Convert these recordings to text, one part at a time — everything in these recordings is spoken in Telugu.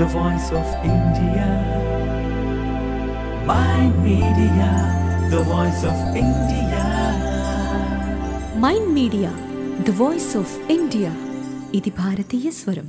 the voice of India. My media, the voice of India. Mind media the voice of India ఇది భారతీయ స్వరం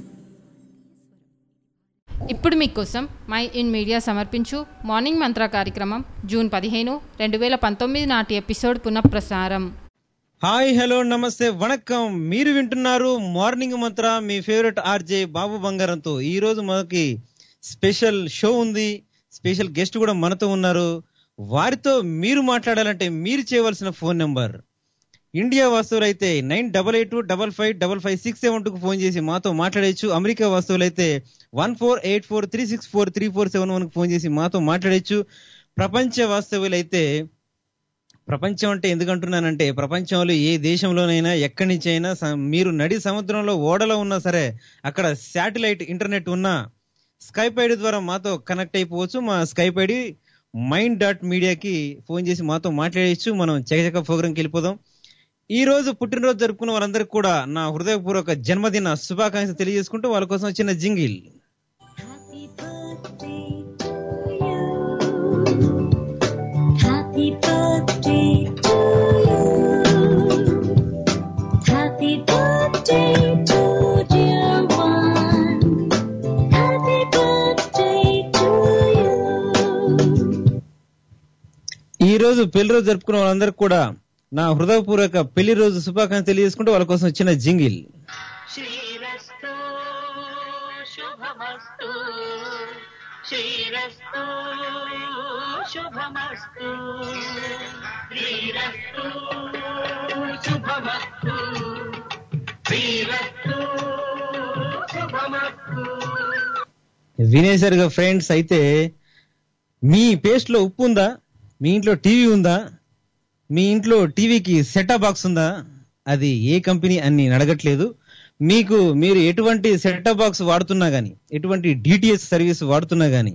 ఇప్పుడు మీకోసం మై ఇన్ మీడియా సమర్పించు మార్నింగ్ మంత్ర కార్యక్రమం జూన్ పదిహేను రెండు వేల పంతొమ్మిది నాటి ఎపిసోడ్ పునఃప్రసారం హాయ్ హలో నమస్తే వణకం మీరు వింటున్నారు మార్నింగ్ మంత్ర మీ ఫేవరెట్ ఆర్జే బాబు బంగారంతో ఈ రోజు మనకి స్పెషల్ షో ఉంది స్పెషల్ గెస్ట్ కూడా మనతో ఉన్నారు వారితో మీరు మాట్లాడాలంటే మీరు చేయవలసిన ఫోన్ నెంబర్ ఇండియా వస్తువులు అయితే nine double eight double five double five six seven టూకి ఫోన్ చేసి మాతో మాట్లాడేచ్చు అమెరికా వస్తువులు అయితే one four eight four three six four three four seven వన్కి ఫోన్ చేసి మాతో మాట్లాడేచ్చు ప్రపంచ వాస్తవులు అయితే ప్రపంచం అంటే ఎందుకంటున్నానంటే ప్రపంచంలో ఏ దేశంలోనైనా ఎక్కడి నుంచి అయినా స- మీరు నడి సముద్రంలో ఓడలో ఉన్నా సరే అక్కడ శాటిలైట్ ఇంటర్నెట్ ఉన్నా స్కైప్ ఐడి ద్వారా మాతో కనెక్ట్ అయిపోవచ్చు మా స్కైప్ ఐడి మైండ్ డాట్ మీడియాకి ఫోన్ చేసి మాతో మాట్లాడేయచ్చు మనం చకచక ప్రోగ్రాంకి వెళ్ళిపోదాం ఈ రోజు పుట్టినరోజు జరుపుకున్న వాళ్ళందరికీ కూడా నా హృదయపూర్వక జన్మదిన శుభాకాంక్షలు తెలియజేసుకుంటూ వాళ్ళ కోసం చిన్న jingle Happy birthday to you. Happy birthday to dear one. Happy birthday to you. ఈ రోజు పెళ్లి రోజు జరుపుకున్న వాళ్ళందరికీ కూడా నా హృదయపూర్వక పెళ్లి రోజు శుభాకాంక్షలు తెలియజేసుకుంటూ వాళ్ళ కోసం చిన్న జింగిల్ శ్రీరస్తు శుభమస్తు శ్రీరస్తు శుభమస్తు శ్రీరస్తు శుభమస్తు శ్రీరస్తు శుభమస్తు వినేసరిగా ఫ్రెండ్స్ అయితే మీ పేస్ట్ లో ఉప్పు ఉందా మీ ఇంట్లో టీవీ ఉందా మీ ఇంట్లో టీవీకి సెటా బాక్స్ ఉందా అది ఏ కంపెనీ అని నేను అడగట్లేదు మీకు మీరు ఎటువంటి సెటప్ బాక్స్ వాడుతున్నా గానీ ఎటువంటి డిటిఎస్ సర్వీస్ వాడుతున్నా గానీ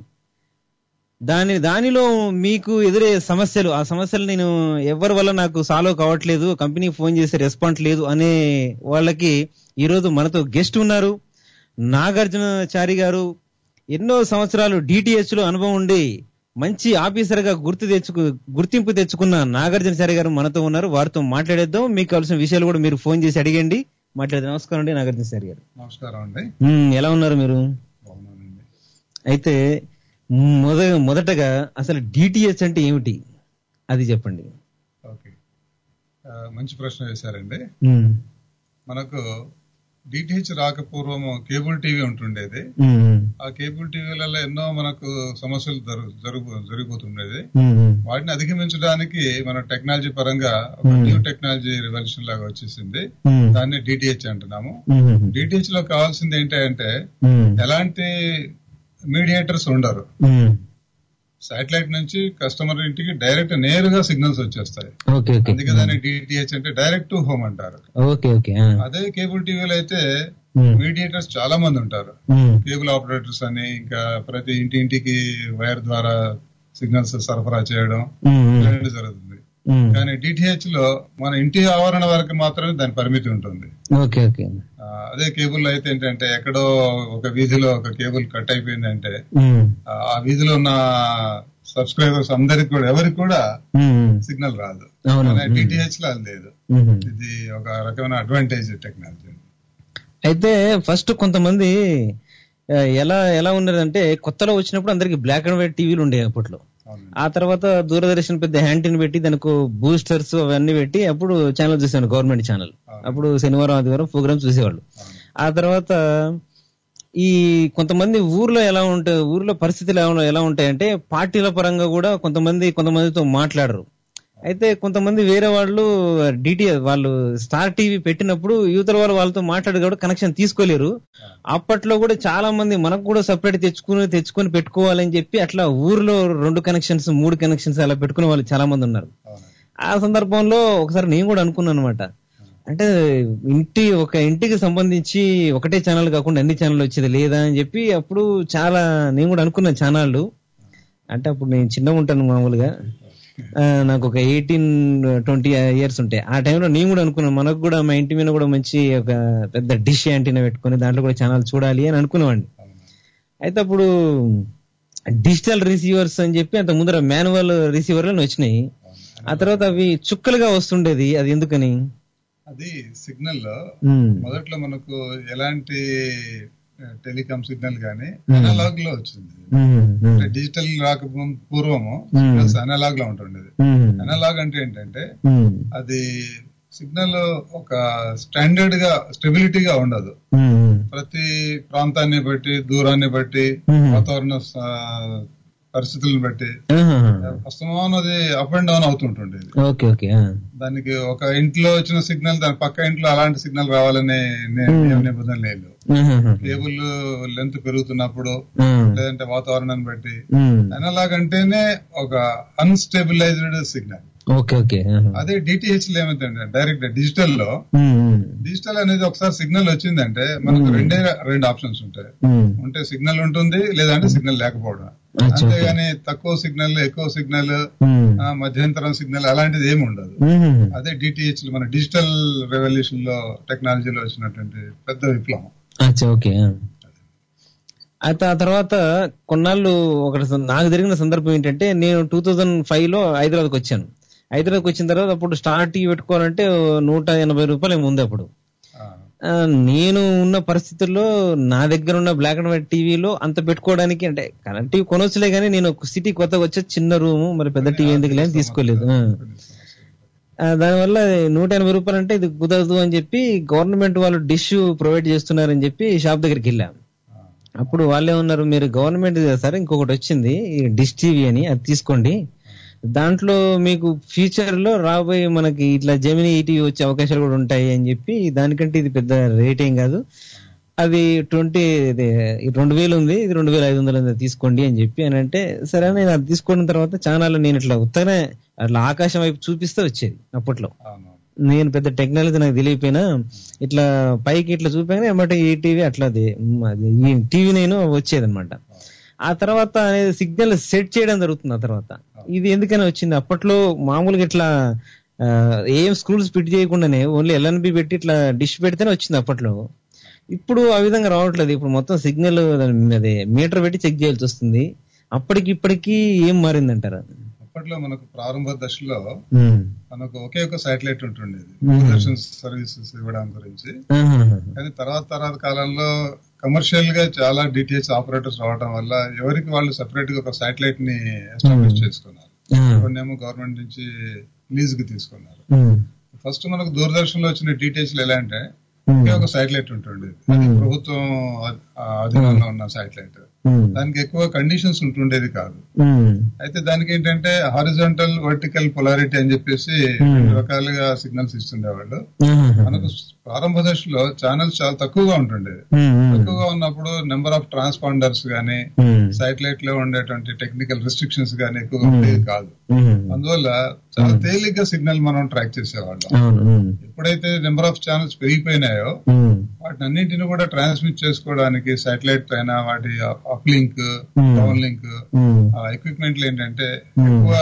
దాని దానిలో మీకు ఎదురే సమస్యలు ఆ సమస్యలు నేను ఎవరి వల్ల నాకు సాల్వ్ కావట్లేదు కంపెనీకి ఫోన్ చేసి రెస్పాన్స్ లేదు అనే వాళ్ళకి ఈరోజు మనతో గెస్ట్ ఉన్నారు నాగార్జునచారి గారు ఎన్నో సంవత్సరాలు డిటిహెచ్ లో అనుభవం ఉండి మంచి ఆఫీసర్ గా గుర్తు తెచ్చుకు గుర్తింపు తెచ్చుకున్న నాగార్జునచారి గారు మనతో ఉన్నారు వారితో మాట్లాడేద్దాం మీకు కావాల్సిన విషయాలు కూడా మీరు ఫోన్ చేసి అడిగండి మాట్లాడేది నమస్కారం అండి నాగార్జునచారి గారు నమస్కారం అండి మ్మ్, ఎలా ఉన్నారు మీరు బాగున్నానండి అయితే మొద మొదటగా అసలు డిటిహెచ్ అంటే ఏమిటి అది చెప్పండి ఓకే ఆ, మంచి ప్రశ్న వేశారండి మ్మ్. మనకు డిటిహెచ్ రాకపూర్వం కేబుల్ టీవీ ఉంటుండేది మ్మ్. ఆ కేబుల్ టీవీలలో ఎన్నో మనకు సమస్యలు జరుగు జరుగు- జరిగిపోతుండేది మ్మ్. వాటిని అధిగమించడానికి మన టెక్నాలజీ పరంగా ఒక న్యూ టెక్నాలజీ రివల్యూషన్ లాగా వచ్చేసింది మ్మ్. దాన్ని డిటిహెచ్ అంటున్నాము మ్మ్. డిటిహెచ్ లో కావాల్సింది ఏంటంటే మ్మ్. ఎలాంటి మీడియేటర్స్ ఉండరు మ్మ్. శాటిలైట్ నుంచి కస్టమర్ ఇంటికి డైరెక్ట్ నేరుగా సిగ్నల్స్ వచ్చేస్తాయి ఓకే ఓకే అందుకే దాన్ని డిటిహెచ్ అంటే డైరెక్ట్ టు హోమ్ అంటారు ఓకే ఓకే ఆ. అదే కేబుల్ టీవీలో అయితే మ్మ్. మీడియేటర్స్ చాలా మంది ఉంటారు మ్మ్. కేబుల్ ఆపరేటర్స్ అని ఇంకా ప్రతి ఇంటి ఇంటికి వైర్ ద్వారా సిగ్నల్స్ సరఫరా చేయడం మ్మ్. ఇలాంటివి జరుగుతుంది మ్మ్. కానీ డిటిహెచ్ లో మన ఇంటి ఆవరణ వరకు మాత్రమే దాని పరిమితి ఉంటుంది ఓకే ఓకే ఆ, అదే కేబుల్ అయితే ఏంటంటే ఎక్కడో ఒక వీధిలో ఒక కేబుల్ కట్ అయిపోయిందంటే మ్మ్. ఆ ఆ వీధిలో ఉన్న సబ్స్క్రైబర్స్ అందరికి కూడా ఎవరికి కూడా మ్మ్. సిగ్నల్ రాదు అవును. కానీ డిటిహెచ్ లో అది లేదు మ్మ్. ఇది ఒక రకమైన అడ్వాంటేజ్ టెక్నాలజీ అయితే ఫస్ట్ కొంతమంది ఆ, ఎలా ఎలా ఉన్నదంటే కొత్తలో వచ్చినప్పుడు అందరికి బ్లాక్ అండ్ వైట్ టీవీలు ఉండే అప్పట్లో అవునండి ఆ తర్వాత దూరదర్శన్ పెద్ద హ్యాంటీని పెట్టి దానికి బూస్టర్స్ అవన్నీ పెట్టి అప్పుడు ఛానల్ చూసాను గవర్నమెంట్ ఛానల్ అప్పుడు శనివారం ఆదివారం ప్రోగ్రామ్ చూసేవాళ్ళు ఆ తర్వాత ఈ కొంతమంది ఊర్లో ఎలా ఉంటాయి ఊర్లో పరిస్థితులు ఎలా ఎలా ఉంటాయంటే పార్టీల పరంగా కూడా కొంతమంది కొంతమందితో మాట్లాడరు అయితే కొంతమంది వేరే వాళ్ళు డిటి వాళ్ళు స్టార్ టీవీ పెట్టినప్పుడు యువతల వాళ్ళు వాళ్ళతో మాట్లాడి కూడా కనెక్షన్ తీసుకోలేరు అప్పట్లో కూడా చాలా మంది మనకు కూడా సపరేట్ తెచ్చుకుని తెచ్చుకొని పెట్టుకోవాలని చెప్పి అట్లా ఊర్లో రెండు కనెక్షన్స్ మూడు కనెక్షన్స్ అలా పెట్టుకునే వాళ్ళు చాలా మంది ఉన్నారు అవునండి ఆ సందర్భంలో ఒకసారి నేను కూడా అనుకున్నాను అనమాట అంటే ఇంటి ఒక ఇంటికి సంబంధించి ఒకటే ఛానల్ కాకుండా అన్ని ఛానల్ వచ్చేది లేదా అని చెప్పి అప్పుడు చాలా నేను కూడా అనుకున్న ఛానళ్ళు అంటే అప్పుడు నేను చిన్నగా ఉంటాను మామూలుగా ఆ, నాకు ఒక ఎయిటీన్ ట్వంటీ ఇయర్స్ ఉంటాయి ఆ టైంలో నేను కూడా అనుకున్నాను మనకు కూడా మా ఇంటి మీద కూడా మంచి ఒక పెద్ద డిష్ యాంటీనా పెట్టుకొని దాంట్లో కూడా ఛానల్ చూడాలి అని అనుకునేవాడిని అయితే అప్పుడు డిజిటల్ రిసీవర్స్ అని చెప్పి అంత ముందర మాన్యువల్ రిసీవర్లు వచ్చినాయి ఆ తర్వాత అవి చుక్కలుగా వస్తుండేది అది ఎందుకని అది సిగ్నల్ లో ఉమ్, మొదట్లో మనకు ఎలాంటి టెలికాం సిగ్నల్ గానీ Hmm. అనలాగ్ లో వచ్చింది ఉమ్, ఉమ్, అంటే డిజిటల్ రాకముందు పూర్వము Hmm. సిగ్నల్స్ అనలాగ్ లో ఉంటుండేది ఉమ్, అనలాగ్ అంటే ఏంటంటే ఉమ్, అది సిగ్నల్ ఒక స్టాండర్డ్ గా స్టెబిలిటీగా ఉండదు ఉమ్, ప్రతి ప్రాంతాన్ని బట్టి దూరాన్ని బట్టి Hmm. వాతావరణ స- పరిస్థితులను బట్టి ఆహాహా. అస్తమానం అది అప్ అండ్ డౌన్ అవుతుంటుండేది ఓకే ఓకే ఆ. దానికి ఒక ఇంట్లో వచ్చిన సిగ్నల్ దాని పక్క ఇంట్లో అలాంటి సిగ్నల్ రావాలనే నే- నియమ నిబంధనలు లేదు ఆహాహా. కేబుల్ లెంత్ పెరుగుతున్నప్పుడు ఆ. లేదంటే వాతావరణాన్ని బట్టి ఉమ్, అనలాగ్ అంటేనే ఒక అన్స్టెబిలైజ్డ్ సిగ్నల్ ఓకే ఓకే ఆహా. అదే డిటిహెచ్ లో ఏమైందంటే డైరెక్ట్ డిజిటల్ లో ఉమ్, ఉమ్, డిజిటల్ అనేది ఒకసారి సిగ్నల్ వచ్చిందంటే మనకు రెండే రెండు ఆప్షన్స్ ఉంటాయి ఉమ్, ఉంటే సిగ్నల్ ఉంటుంది లేదంటే సిగ్నల్ లేకపోవడం అచ్చా. అంతేగాని తక్కువ సిగ్నల్ ఎక్కువ సిగ్నల్ ఉమ్, మధ్యంతరం సిగ్నల్ అలాంటిది ఏమి ఉండదు ఉమ్, అదే డిటిహెచ్ మన డిజిటల్ రెవల్యూషన్ లో టెక్నాలజీలో వచ్చినటువంటి పెద్ద విప్లవం అచ్చా ఓకే ఆ. అయితే ఆ తర్వాత కొన్నాళ్ళు ఒకటి సం- నాకు జరిగిన సందర్భం ఏంటంటే నేను టూ థౌజండ్ ఫైవ్ లో హైదరాబాద్కి వచ్చాను హైదరాబాద్కి వచ్చిన తర్వాత అప్పుడు స్టార్ టీవీ పెట్టుకోవాలంటే నూట ఎనభై రూపాయలు ఏమో ఉంది అప్పుడు ఆ, ఆ, నేను ఉన్న పరిస్థితుల్లో నా దగ్గర ఉన్న బ్లాక్ అండ్ వైట్ టీవీలో అంత పెట్టుకోవడానికి అంటే కరెంట్ టీవీ కొనవచ్చులే కానీ నేను సిటీ కొత్తగా వచ్చే చిన్న రూమ్ మరి పెద్ద టీవీ ఎందుకు లేని తీసుకోలేదు ఆ. ఆ, దానివల్ల నూట ఎనభై రూపాయలు అంటే ఇది కుదరదు అని చెప్పి గవర్నమెంట్ వాళ్ళు డిష్ ప్రొవైడ్ చేస్తున్నారని చెప్పి షాప్ దగ్గరికి వెళ్ళాం అప్పుడు వాళ్ళే ఉన్నారు మీరు గవర్నమెంట్ సార్ ఇంకొకటి వచ్చింది ఈ డిష్ టీవీ అని అది తీసుకోండి దాంట్లో మీకు ఫ్యూచర్ లో రాబోయే మనకి ఇట్లా జమినీ ఈటీవీ వచ్చే అవకాశాలు కూడా ఉంటాయి అని చెప్పి దానికంటే ఇది పెద్ద రేట్ ఏం కాదు అది ట్వంటీ రెండు వేలు ఉంది ఇది రెండు వేల ఐదు వందలు ఉంది అది తీసుకోండి అని చెప్పి అని అంటే సరే నేను అది తీసుకున్న తర్వాత ఛానల్ నేను ఇట్లా ఉత్తగానే అట్లా ఆకాశం వైపు చూపిస్తే వచ్చేది అప్పట్లో అవును నేను పెద్ద టెక్నాలజీ నాకు తెలియపోయినా ఇట్లా పైకి ఇట్లా చూపాగానే ఏమంటే ఈ టీవీ అట్లా అది మ్, అది ఈ టీవీ నేను వచ్చేది అనమాట ఆ తర్వాత అనేది సిగ్నల్ సెట్ చేయడం జరుగుతుంది ఆ తర్వాత ఇది ఎందుకని వచ్చింది అప్పట్లో మామూలుగా ఇట్లా ఆ, ఏం స్కూల్స్ ఫిట్ చేయకుండానే ఓన్లీ ఎల్ఎన్బి పెట్టి ఇట్లా డిష్ పెడితేనే వచ్చింది అప్పట్లో ఇప్పుడు ఆ విధంగా రావట్లేదు ఇప్పుడు మొత్తం సిగ్నల్ అదే మీటర్ పెట్టి చెక్ చేయాల్సి వస్తుంది అప్పటికి ఇప్పటికి ఏం మారిందంటారా అప్పట్లో మనకు ప్రారంభ దశలో ఉమ్. మనకు ఒకే ఒక శాటిలైట్ ఉంటుండేది Hmm. దూరదర్శన్ సర్వీసెస్ ఇవ్వడం గురించి ఆహాహా. కానీ తర్వాత తర్వాత కాలంలో కమర్షియల్ గా చాలా డిటిహెచ్ ఆపరేటర్స్ రావడం వల్ల ఎవరికి వాళ్ళు సెపరేట్ గా ఒక శాటిలైట్ ని ఎస్టాబ్లిష్ Hmm. చేసుకున్నారు ఆ. కొన్నేమో గవర్నమెంట్ నుంచి లీజ్ కి తీసుకున్నారు ఉమ్. ఫస్ట్ మనకు దూరదర్శన్ లో వచ్చిన డీటెయిల్స్ ఎలా అంటే ఉమ్. ఒకే ఒక శాటిలైట్ ఉంటుండేది అది Hmm. ప్రభుత్వం ఆ- ఆ అధీనంలో ఉన్న శాటిలైట్ ఉమ్. దానికి ఎక్కువ కండిషన్స్ ఉంటుండేది కాదు ఉమ్. అయితే దానికి ఏంటంటే హారిజాంటల్ వర్టికల్ పొలారిటీ అని చెప్పేసి Hmm. రెండు రకాలుగా సిగ్నల్స్ ఇస్తుండేవాళ్ళు ఆహాహా. మనకు ప్రారంభ దశలో ఛానల్స్ చాలా తక్కువగా ఉంటుండేది ఉమ్. ఉమ్. తక్కువగా ఉన్నప్పుడు నెంబర్ ఆఫ్ ట్రాన్స్పాండర్స్ గానీ ఉమ్. సాటిలైట్ లో ఉండేటువంటి టెక్నికల్ రిస్ట్రిక్షన్స్ గానీ ఎక్కువగా ఉండేది కాదు ఉమ్. అందువల్ల చాలా తేలిగ్గా సిగ్నల్ మనం ట్రాక్ చేసేవాళ్ళం అవును ఉమ్. ఎప్పుడైతే నెంబర్ ఆఫ్ ఛానల్స్ పెరిగిపోయినాయో ఉమ్. వాటిని అన్నింటిని కూడా ట్రాన్స్మిట్ చేసుకోవడానికి సాటిలైట్ పైన వాటి uplink Hmm. Downlink ఉమ్. ఆ ఎక్విప్మెంట్లు ఏంటంటే Hmm. ఎక్కువ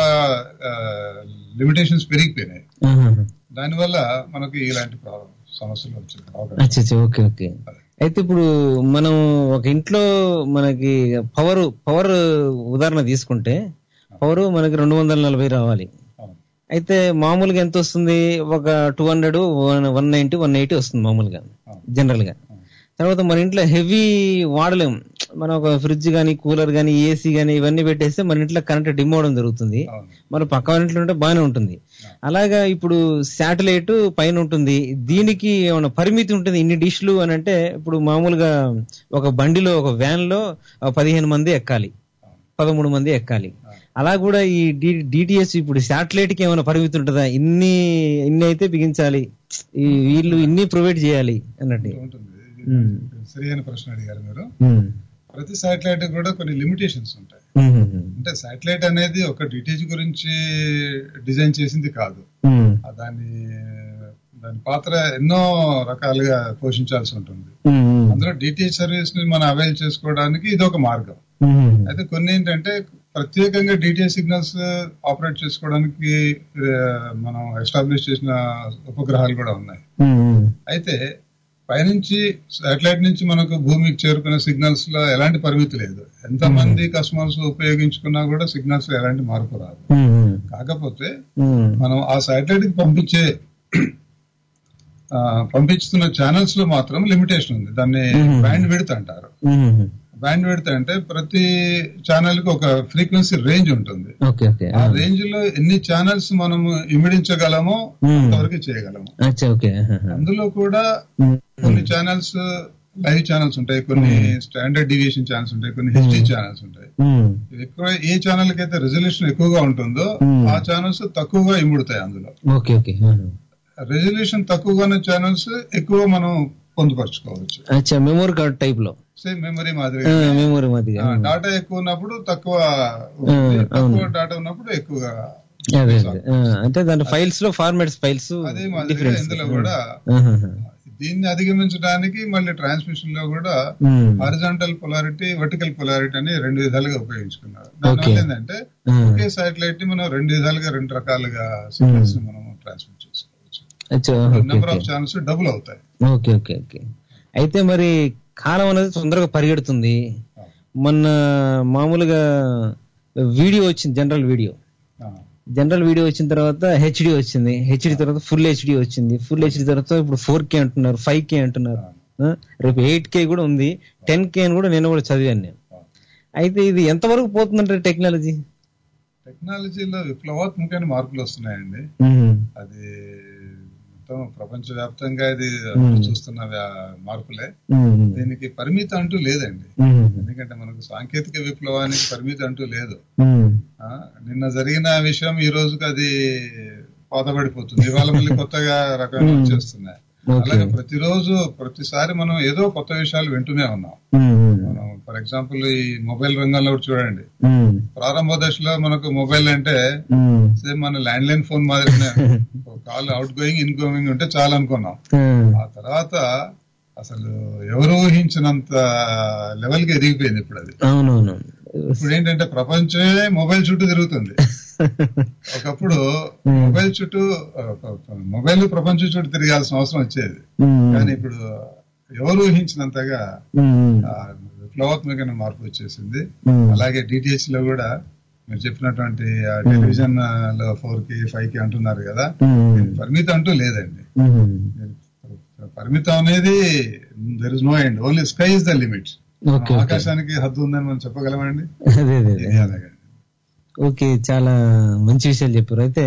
లిమిటేషన్స్ పెరిగిపోయినాయి ఆహాహా. దానివల్ల మనకి ఇలాంటి ప్రాబ్లం సమస్యలు వచ్చాయి అవకాశం అచ్చా అచ్చా, ఓకే ఓకే అయితే ఇప్పుడు మనం ఒక ఇంట్లో మనకి పవర్ పవర్ ఉదాహరణ తీసుకుంటే పవర్ మనకి రెండు వందల నలభై రావాలి అవును. అయితే మామూలుగా ఎంత వస్తుంది ఒక two hundred one ninety one eighty వస్తుంది మామూలుగా జనరల్ గా తర్వాత మన ఇంట్లో హెవీ వాడలేం మనం ఒక ఫ్రిడ్జ్ గానీ కూలర్ గానీ ఏసీ గానీ ఇవన్నీ పెట్టేస్తే మన ఇంట్లో కరెంట్ డిమ్ అవడం జరుగుతుంది అవును. మన పక్క ఇంట్లో ఉంటే బాగానే ఉంటుంది అలాగా ఇప్పుడు శాటిలైట్ పైన ఉంటుంది దీనికి ఏమైనా పరిమితి ఉంటుంది ఇన్ని డిష్లు అని అంటే ఇప్పుడు మామూలుగా ఒక బండిలో ఒక వ్యాన్ లో ఆ పదిహేను మంది ఎక్కాలి పదమూడు మంది ఎక్కాలి అలా కూడా ఈ డిటిఎస్ ఇప్పుడు శాటిలైట్ కి ఏమైనా పరిమితి ఉంటుందా ఇన్ని ఇన్ని అయితే బిగించాలి ఈ వీళ్ళు ఇన్ని ప్రొవైడ్ చేయాలి అన్నట్టు ఉంటుంది ఇది ఉమ్. సరైన ప్రశ్న అడిగారు మీరు ఉమ్. ప్రతి సాటిలైట్ కూడా కొన్ని లిమిటేషన్స్ ఉంటాయి ఉమ్. అంటే సాటిలైట్ అనేది ఒక డిటేజ్ గురించి డిజైన్ చేసింది కాదు ఉమ్. ఆ దాని దాని పాత్ర ఎన్నో రకాలుగా పోషించాల్సి ఉంటుంది ఉమ్. అందులో డిటిహెచ్ సర్వీస్ ని మనం అవైల్ చేసుకోవడానికి ఇది ఒక మార్గం ఉమ్. అయితే కొన్ని ఏంటంటే ప్రత్యేకంగా డిటిహెచ్ సిగ్నల్స్ ఆపరేట్ చేసుకోవడానికి ఆ, మనం ఎస్టాబ్లిష్ చేసిన ఉపగ్రహాలు కూడా ఉన్నాయి ఉమ్. అయితే పైనుంచి సాటిలైట్ నుంచి మనకు భూమికి చేరుకునే సిగ్నల్స్ లో ఎలాంటి పరిమితి లేదు ఎంత మంది కస్టమర్స్ ఉపయోగించుకున్నా కూడా సిగ్నల్స్ లో ఎలాంటి మార్పు రాదు ఉమ్, కాకపోతే ఉమ్, మనం ఆ సాటిలైట్ కి పంపించే ఆ, పంపిస్తున్న ఛానల్స్ లో మాత్రం లిమిటేషన్ ఉంది దాన్ని బ్యాండ్ విడ్త్ అంటారు ఉమ్, బ్యాండ్ విడ్త్ అంటే ప్రతి ఛానల్ కి ఒక ఫ్రీక్వెన్సీ రేంజ్ ఉంటుంది ఓకే ఓకే ఆ రేంజ్ లో ఎన్ని ఛానల్స్ మనం ఇమిడించగలమో Hmm. అంతవరకు చేయగలము అచ్చా ఓకే ఆహాహా. అందులో కూడా ఉమ్, కొన్ని ఛానల్స్ లైవ్ ఛానల్స్ ఉంటాయి కొన్ని స్టాండర్డ్ డివియేషన్ ఛానల్స్ ఉంటాయి కొన్ని హెచ్డి ఛానల్స్ ఉంటాయి ఉమ్, ఎక్కువ ఏ ఛానల్ కి అయితే రెజల్యూషన్ ఎక్కువగా ఉంటుందో Hmm. ఆ ఛానల్స్ తక్కువగా ఇముడుతాయి అందులో ఓకే ఓకే ఆహా. రెజల్యూషన్ తక్కువగా ఉన్న ఛానల్స్ ఎక్కువ మనం పొందుపరచుకోవచ్చు అచ్చా మెమోరీ కార్డ్ టైప్ లో సేమ్ మెమరీ ఆ, మాదిరిగా మెమోరీ మాదిరిగా ఆ, డాటా ఎక్కువ ఉన్నప్పుడు తక్కువ ఉంటుంది. Hmm, తక్కువ అవును. డాటా ఉన్నప్పుడు ఎక్కువగా అదే అదే ఆ, అంటే దాని ఫైల్స్ లో ఫార్మాట్స్ ఫైల్స్ అదే మాదిరిగా డిఫరెన్స్ ఇందులో కూడా దీన్ని అధిగమించడానికి మళ్ళీ ట్రాన్స్మిషన్ లో కూడా హారిజాంటల్ పొలారిటీ వర్టికల్ పొలారిటీ అని రెండు విధాలుగా ఉపయోగించుకున్నారు దానివల్ల Okay. ఏంటంటే ఒకే సాటిలైట్ ని మనం రెండు విధాలుగా రెండు రకాలుగా సిగ్నల్స్ ని మనం ట్రాన్స్మిట్ చేసుకోవచ్చు అచ్చా నెంబర్ ఆఫ్ ఛానల్స్ డబుల్ అవుతాయి ఓకే ఓకే ఓకే అయితే మరి కాలం అనేది తొందరగా పరిగెడుతుంది మొన్న మామూలుగా వీడియో వచ్చింది జనరల్ వీడియో ఆ, జనరల్ వీడియో వచ్చిన తర్వాత హెచ్డి వచ్చింది హెచ్డి తర్వాత ఫుల్ హెచ్డి వచ్చింది ఫుల్ హెచ్డి తర్వాత ఇప్పుడు ఫోర్ కే అంటున్నారు ఫైవ్ కే అంటున్నారు ఆ, రేపు ఎయిట్ కే కూడా ఉంది టెన్ కే అని కూడా నేను కూడా చదివాను నేను అయితే ఇది ఎంతవరకు పోతుందంటే టెక్నాలజీ టెక్నాలజీలో విప్లవాత్మకమైన మార్పులు వస్తున్నాయండి అది మొత్తం ప్రపంచవ్యాప్తంగా ఇది అందరూ చూస్తున్న వ్యా- మార్పులే దీనికి పరిమితి అంటూ లేదండి ఎందుకంటే మనకు సాంకేతిక విప్లవానికి పరిమితి అంటూ లేదు ఆ, నిన్న జరిగిన విషయం ఈ రోజుకి అది పాతబడిపోతుంది ఇవాళ మళ్ళీ కొత్తగా రకమైన వచ్చేస్తున్నాయి అలాగే ప్రతిరోజు ప్రతిసారి మనం ఏదో కొత్త విషయాలు వింటూనే ఉన్నాం మనం ఫర్ ఎగ్జాంపుల్ ఈ మొబైల్ రంగంలో కూడా చూడండి ప్రారంభ దశలో మనకు మొబైల్ అంటే సేమ్ మన ల్యాండ్ లైన్ ఫోన్ మాదిరినే call outgoing incoming ఉంటే చాలా అనుకున్నాం ఆ తర్వాత అసలు ఎవరు ఊహించినంత లెవెల్ కి ఎదిగిపోయింది ఇప్పుడు అది అవునవును ఇప్పుడు ఏంటంటే ప్రపంచమే మొబైల్ చుట్టూ తిరుగుతుంది ఒకప్పుడు మొబైల్ చుట్టూ మొబైల్ ప్రపంచం చుట్టూ తిరగాల్సిన అవసరం వచ్చేది కానీ ఇప్పుడు ఎవరు ఊహించినంతగా ఆ, విప్లవాత్మకమైన మార్పు వచ్చేసింది అలాగే డిటిహెచ్ లో కూడా మీరు చెప్పినటువంటి ఆ టెలివిజన్ లో ఫోర్ కి ఫైవ్ కి అంటున్నారు కదా దీనికి పరిమితి అంటూ లేదండి పరిమితం అనేది there is no end only sky is the limit okay ఆకాశానికి హద్దు ఉందని మనం చెప్పగలమండి అదే అదే అదే ఇది అలాగే ఓకే చాలా మంచి విషయాలు చెప్పారు అయితే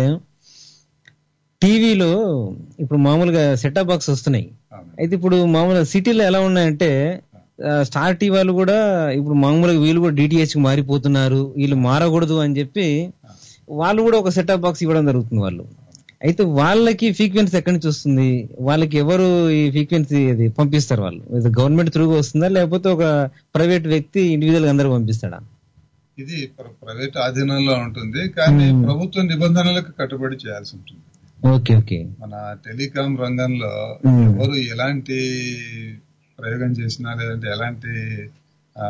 టీవీలో ఇప్పుడు మామూలుగా సెటప్ బాక్స్ వస్తున్నాయి అవును. అయితే ఇప్పుడు మామూలుగా సిటీలో ఎలా ఉన్నాయంటే ఆ, స్టార్ టీవీ వాళ్ళు కూడా ఇప్పుడు మామూలుగా వీళ్ళు కూడా డిటిహెచ్ కి మారిపోతున్నారు వీళ్ళు మారకూడదు అని చెప్పి వాళ్ళు కూడా ఒక సెటప్ బాక్స్ ఇవ్వడం జరుగుతుంది వాళ్ళు అయితే వాళ్ళకి ఫ్రీక్వెన్సీ ఎక్కడి నుంచి వస్తుంది వాళ్ళకి ఎవరు ఈ ఫ్రీక్వెన్సీ అది పంపిస్తారు వాళ్ళు గవర్నమెంట్ త్రూగా వస్తుందా లేకపోతే ఒక ప్రైవేట్ వ్యక్తి ఇండివిజువల్ గా అందరూ పంపిస్తాడా ఇది ప్ర- ప్రైవేట్ ఆధీనంలో ఉంటుంది కానీ ప్రభుత్వ నిబంధనలకు కట్టుబడి చేయాల్సి ఉంటుంది ఓకే ఓకే మన టెలికాం రంగంలో Hmm. ఎవరు ఎలాంటి ప్రయోగం చేసినా లేదంటే ఎలాంటి ఆ,